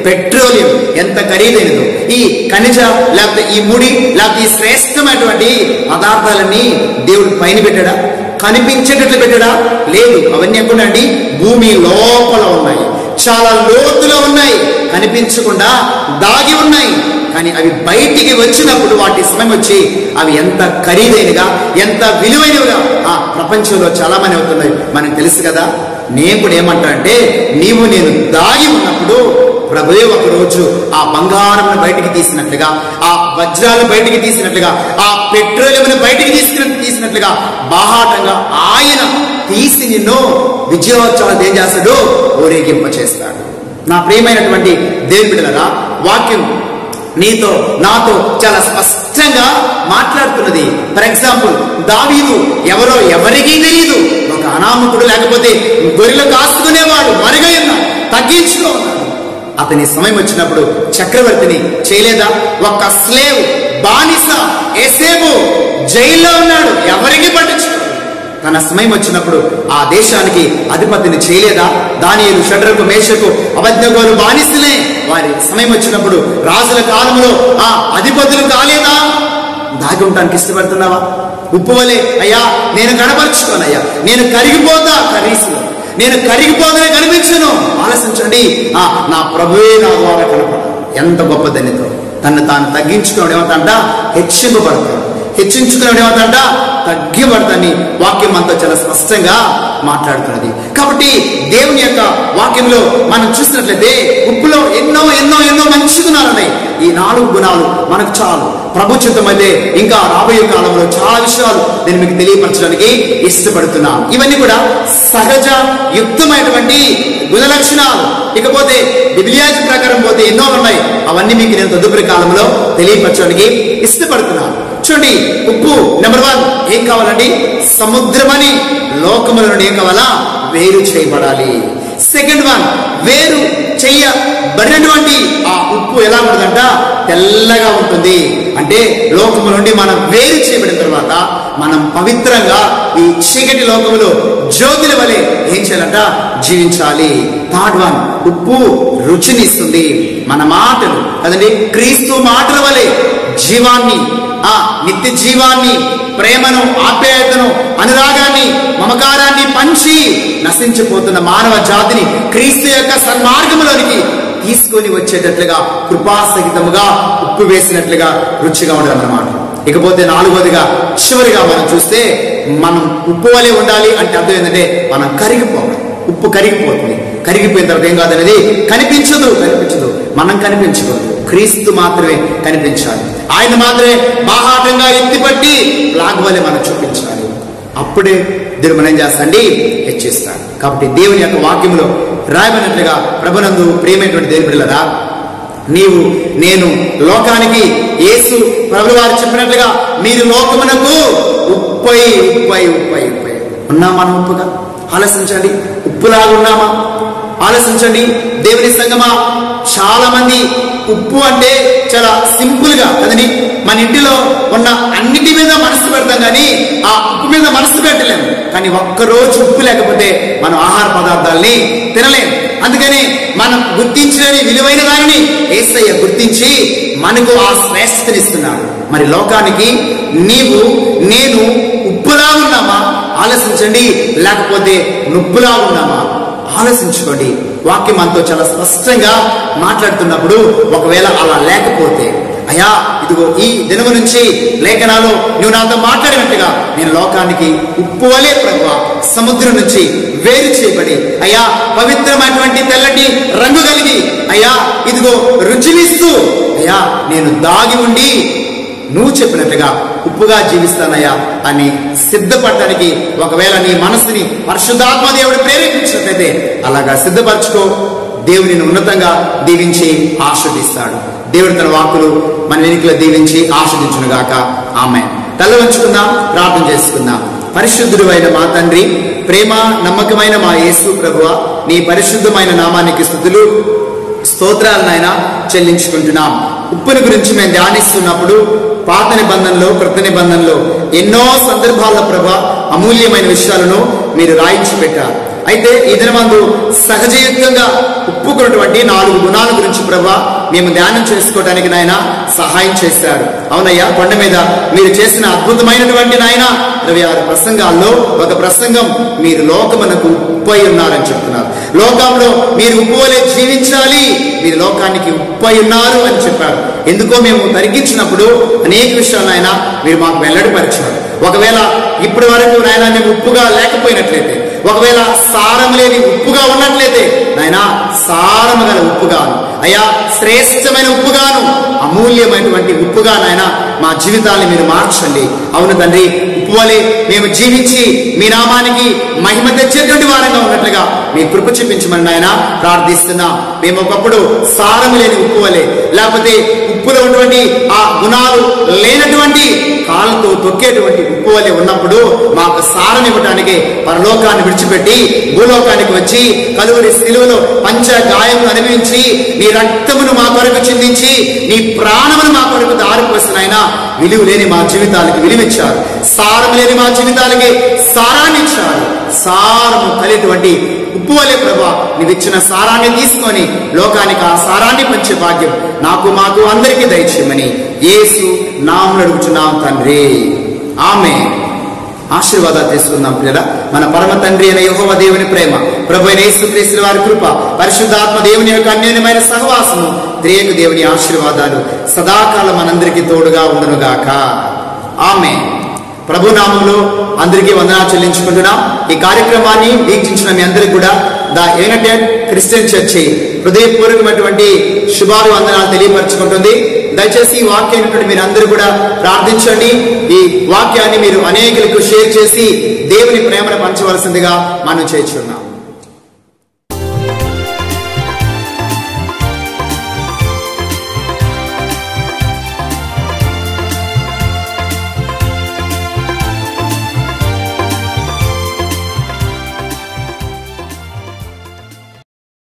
పెట్రోలియం ఎంత ఖరీదైనదో ఈ ఖనిజ లేకపోతే ఈ ముడి లేకపోతే ఈ శ్రేష్టమైనటువంటి పదార్థాలన్నీ దేవుడు పైన పెట్టాడా కనిపించేటట్లు పెట్టాడా లేదు అవన్నీ ఎక్కడండి భూమి లోపల ఉన్నాయి చాలా లోతులో ఉన్నాయి కనిపించకుండా దాగి ఉన్నాయి కానీ అవి బయటికి వచ్చినప్పుడు వాటి సమయం వచ్చి అవి ఎంత ఖరీదైనగా ఎంత విలువైనవిగా ఆ ప్రపంచంలో చాలా మంది అవుతున్నాయి మనకు తెలుసు కదా నేను కూడా ఏమంటా అంటే నీవు నేను దాగి ఉన్నప్పుడు ప్రభువే ఒక రోజు ఆ బంగారం బయటికి తీసినట్లుగా ఆ వజ్రాలు బయటికి తీసినట్లుగా ఆ పెట్రోలియం బయటికి తీసుకున్న తీసినట్లుగా బాహాటంగా ఆయన తీసి నిన్ను విజయోత్సవాలు ఏం చేస్తాడు ఊరేగింప చేస్తాడు నా ప్రియమైనటువంటి దేవుని బిడ్డలారా వాక్యం నీతో నాతో చాలా స్పష్టంగా మాట్లాడుతున్నది ఫర్ ఎగ్జాంపుల్ దావీదు ఎవరో ఎవరికీ తెలియదు ఒక అనామకుడు లేకపోతే గొర్రెలు కాసుకునేవాడు మరుగై ఉన్నాడు తగ్గించుకో ఉన్నాడు అతని సమయం వచ్చినప్పుడు చక్రవర్తిని చేయలేదా ఒక స్లేవ్ బానిస ఎసేబు జైల్లో ఉన్నాడు ఎవరికి పట్టించుకో తన సమయం వచ్చినప్పుడు ఆ దేశానికి అధిపతిని చేయలేదా దానియలు షడ్రకు మేషకు అబద్ధగోలు బానిసలే వారి సమయం వచ్చినప్పుడు రాజుల కాలంలో ఆ అధిపతులు కాలేదా దాగి ఉండటానికి ఇష్టపడుతున్నావా ఉప్పు వలె అయ్యా నేను కనపరుచుకోనయ్యా నేను కరిగిపోతా కర్రీసులో నేను కరిగిపోదనే కనిపించను ఆలోచించండి ఆ నా ప్రభువే నా ద్వారా కనపడ ఎంత గొప్ప ధన్యత తను తాను తగ్గించుకోవడం ఏమంటంట హెచ్చింపబడతాడు హెచ్చించుకునేవాడు ఏమంటంట తగ్గిపడతాన్ని వాక్యం అంతా చాలా స్పష్టంగా మాట్లాడుతున్నది కాబట్టి దేవుని యొక్క వాక్యంలో మనం చూసినట్లయితే ఉప్పులో ఎన్నో ఎన్నో ఎన్నో మంచి గుణాలు ఉన్నాయి ఈ నాలుగు గుణాలు మనకు చాలు ప్రభు చిత్తమైతే ఇంకా రాబోయే కాలంలో చాలా విషయాలు నేను మీకు తెలియపరచడానికి ఇష్టపడుతున్నాను ఇవన్నీ కూడా సహజ యుక్తమైనటువంటి గుణ లక్షణాలు ఇకపోతే బిబిలియాజీ ప్రకారం పోతే ఎన్నో ఉన్నాయి అవన్నీ మీకు నేను తదుపరి కాలంలో తెలియపరచడానికి ఇష్టపడుతున్నాను చూడండి ఉప్పు నెంబర్ వన్ ఏం కావాలండి సముద్రమని లోకముల నుండి ఏం కావాలా వేరు చేయబడాలి సెకండ్ వన్ వేరు చెయ్యబడినటువంటి ఆ ఉప్పు ఎలా ఉంటుందంట తెల్లగా ఉంటుంది అంటే లోకము నుండి మనం వేరు చేయబడిన తర్వాత మనం పవిత్రంగా ఈ చీకటి లోకములో జ్యోతుల వలె ఏం చేయాలంట జీవించాలి థర్డ్ వన్ ఉప్పు రుచినిస్తుంది మన మాటలు కదండి క్రీస్తు మాటల వలె జీవాన్ని ఆ నిత్య జీవాన్ని ప్రేమను ఆప్యాయతను అనురాగాన్ని మమకారాన్ని పంచి నశించిపోతున్న మానవ జాతిని క్రీస్తు యొక్క సన్మార్గంలోనికి తీసుకొని వచ్చేటట్లుగా కృపాసహితముగా ఉప్పు వేసినట్లుగా రుచిగా ఉండడం అన్నమాట ఇకపోతే నాలుగోదిగా చివరిగా మనం చూస్తే మనం ఉప్పు వలె ఉండాలి అంటే అర్థం ఏంటంటే మనం కరిగిపోవాలి ఉప్పు కరిగిపోతుంది కరిగిపోయిన తర్వాత ఏం కాదనేది కనిపించదు కనిపించదు మనం కనిపించకూడదు క్రీస్తు మాత్రమే కనిపించాలి ఆయన మాత్రమే బాహాటంగా ఎత్తిపట్టి లాగ్ వలె మనం చూపించాలి అప్పుడే దేవుడు మనం ఏం చేస్తాండి హెచ్చిస్తాడు కాబట్టి దేవుని యొక్క వాక్యంలో రాయబడినట్లుగా ప్రభునందు ప్రియమైనటువంటి దేవుని బిడ్డలరా నీవు నేను లోకానికి యేసు ప్రభు వారు చెప్పినట్లుగా మీరు లోకమునకు ఉప్పై ఉప్పై ఉప్పై ఉప్పై ఉన్నామా మనం ఉప్పుగా ఆలోచించండి ఉప్పులాగా ఉన్నామా ఆలోచించండి దేవుని సంగమా చాలా మంది ఉప్పు అంటే చాలా సింపుల్ గా కదండి మన ఇంటిలో ఉన్న అన్నిటి మీద మనసు పెడతాం కానీ ఆ ఉప్పు మీద మనసు పెట్టలేము కానీ ఒక్కరోజు ఉప్పు లేకపోతే మనం ఆహార పదార్థాలని తినలేం అందుకని మనం గుర్తించలేని విలువైన దానిని ఏసయ్య గుర్తించి మనకు ఆ శ్రేష్టతనిస్తున్నాడు మరి లోకానికి నీవు నేను ఉప్పులా ఉన్నామా ఆలోచించండి లేకపోతే నుప్పులా ఉన్నామా ఆలోచించుకోండి వాక్యం అంతా చాలా స్పష్టంగా మాట్లాడుతున్నప్పుడు ఒకవేళ అలా లేకపోతే అయ్యా ఇదిగో ఈ దినము నుంచి లేఖనాలు నువ్వు నాతో మాట్లాడినట్టుగా నేను లోకానికి ఉప్పు వలే ప్రభు సముద్రం నుంచి వేరు చేయబడి అయ్యా పవిత్రమైనటువంటి తెల్లటి రంగు కలిగి అయ్యా ఇదిగో రుచినిస్తూ అయ్యా నేను దాగి ఉండి నువ్వు చెప్పినట్టుగా ఉప్పుగా జీవిస్తానయ్యా అని సిద్ధపడటానికి ఒకవేళ నీ మనసుని పరిశుద్ధాత్మ దేవుడు ప్రేరేపించినట్లయితే అలాగా సిద్ధపరచుకో దేవుని ఉన్నతంగా దీవించి ఆస్వాదిస్తాడు దేవుడు తన వాక్కులు మన వెనుకలో దీవించి ఆస్వాదించునుగాక ఆమె తల వంచుకుందాం ప్రార్థన చేసుకుందాం పరిశుద్ధుడు అయిన మా తండ్రి ప్రేమ నమ్మకమైన మా యేసు ప్రభువ నీ పరిశుద్ధమైన నామానికి స్థుతులు స్తోత్రాలు నాయన చెల్లించుకుంటున్నాం ఉప్పుని గురించి మేము ధ్యానిస్తున్నప్పుడు పాత నిబంధనలో కృత నిబంధనలో ఎన్నో సందర్భాల ప్రభ అమూల్యమైన విషయాలను మీరు రాయించి పెట్టారు అయితే ఈ దినమందు సహజయుక్తంగా ఉప్పుకున్నటువంటి నాలుగు గుణాల గురించి ప్రభా మేము ధ్యానం చేసుకోవడానికి నాయన సహాయం చేశాడు అవునయ్యా కొండ మీద మీరు చేసిన అద్భుతమైనటువంటి నాయన ఇరవై ఆరు ప్రసంగాల్లో ఒక ప్రసంగం మీరు లోకమునకు ఉప్పై ఉన్నారని చెప్తున్నారు లోకంలో మీరు ఉప్పు వలె జీవించాలి మీరు లోకానికి ఉప్పై ఉన్నారు అని చెప్పారు ఎందుకో మేము తరిగించినప్పుడు అనేక విషయాలు ఆయన మీరు మాకు వెల్లడిపరిచారు ఒకవేళ ఇప్పటి వరకు నాయన మేము ఉప్పుగా లేకపోయినట్లయితే ఒకవేళ సారం లేని ఉప్పుగా ఉన్నట్లయితే నాయన సారము గల ఉప్పుగాను అయ్యా శ్రేష్టమైన ఉప్పుగాను అమూల్యమైనటువంటి ఉప్పుగా నాయన మా జీవితాన్ని మీరు మార్చండి అవును తండ్రి ఉప్పు వలె మేము జీవించి మీ నామానికి మహిమ తెచ్చేటువంటి వారంగా ఉన్నట్లుగా మీ కృప చూపించమని నాయన ప్రార్థిస్తున్నాం మేము ఒకప్పుడు సారము లేని ఉప్పు వలె లేకపోతే ఉప్పులో ఉన్నటువంటి ఆ గుణాలు లేనటువంటి కాళ్ళతో తొక్కేటువంటి ఉప్పు వలె ఉన్నప్పుడు మాకు సారం ఇవ్వడానికి పరలోకాన్ని విడిచిపెట్టి భూలోకానికి వచ్చి కలువరి సిలువలో పంచ గాయములు అనుభవించి నీ రక్తమును మా కొరకు చిందించి నీ ప్రాణమును మా కొరకు దారిపోసిన ఆయన విలువ లేని మా జీవితాలకి విలువిచ్చారు సారం లేని మా జీవితాలకి సారాన్ని ఇచ్చారు సారము కలిగినటువంటి ఉప్పు వలె ప్రభా నీవిచ్చిన సారాన్ని తీసుకొని లోకానికి ఆ సారాన్ని పంచే భాగ్యం నాకు మాకు అందరికీ దయచేయమని యేసు నామం అడుగుచున్నాం తండ్రి ఆమె ఆశీర్వాదాలు తీసుకుందాం పిల్లల మన పరమ తండ్రి అయిన యెహోవా దేవుని ప్రేమ ప్రభు అయిన యేసుక్రీస్తు వారి కృప పరిశుద్ధాత్మ దేవుని యొక్క అన్యోన్యమైన సహవాసము త్రియేక దేవుని ఆశీర్వాదాలు సదాకాలం మనందరికీ తోడుగా ఉండునుగాక ఆమె ప్రభు నామంలో అందరికీ వందనాలు చెల్లించుకుంటున్నాం ఈ కార్యక్రమాన్ని వీక్షించిన మీ అందరికి కూడా ద యునైటెడ్ క్రిస్టియన్ చర్చి హృదయపూర్వకమైనటువంటి శుభాలు వందనాలు తెలియపరచుకుంటుంది దయచేసి ఈ వాక్యాన్ని మీరు అందరూ కూడా ప్రార్థించండి ఈ వాక్యాన్ని మీరు అనేకులకు షేర్ చేసి దేవుని ప్రేమను పంచవలసిందిగా మనం చేర్చున్నాం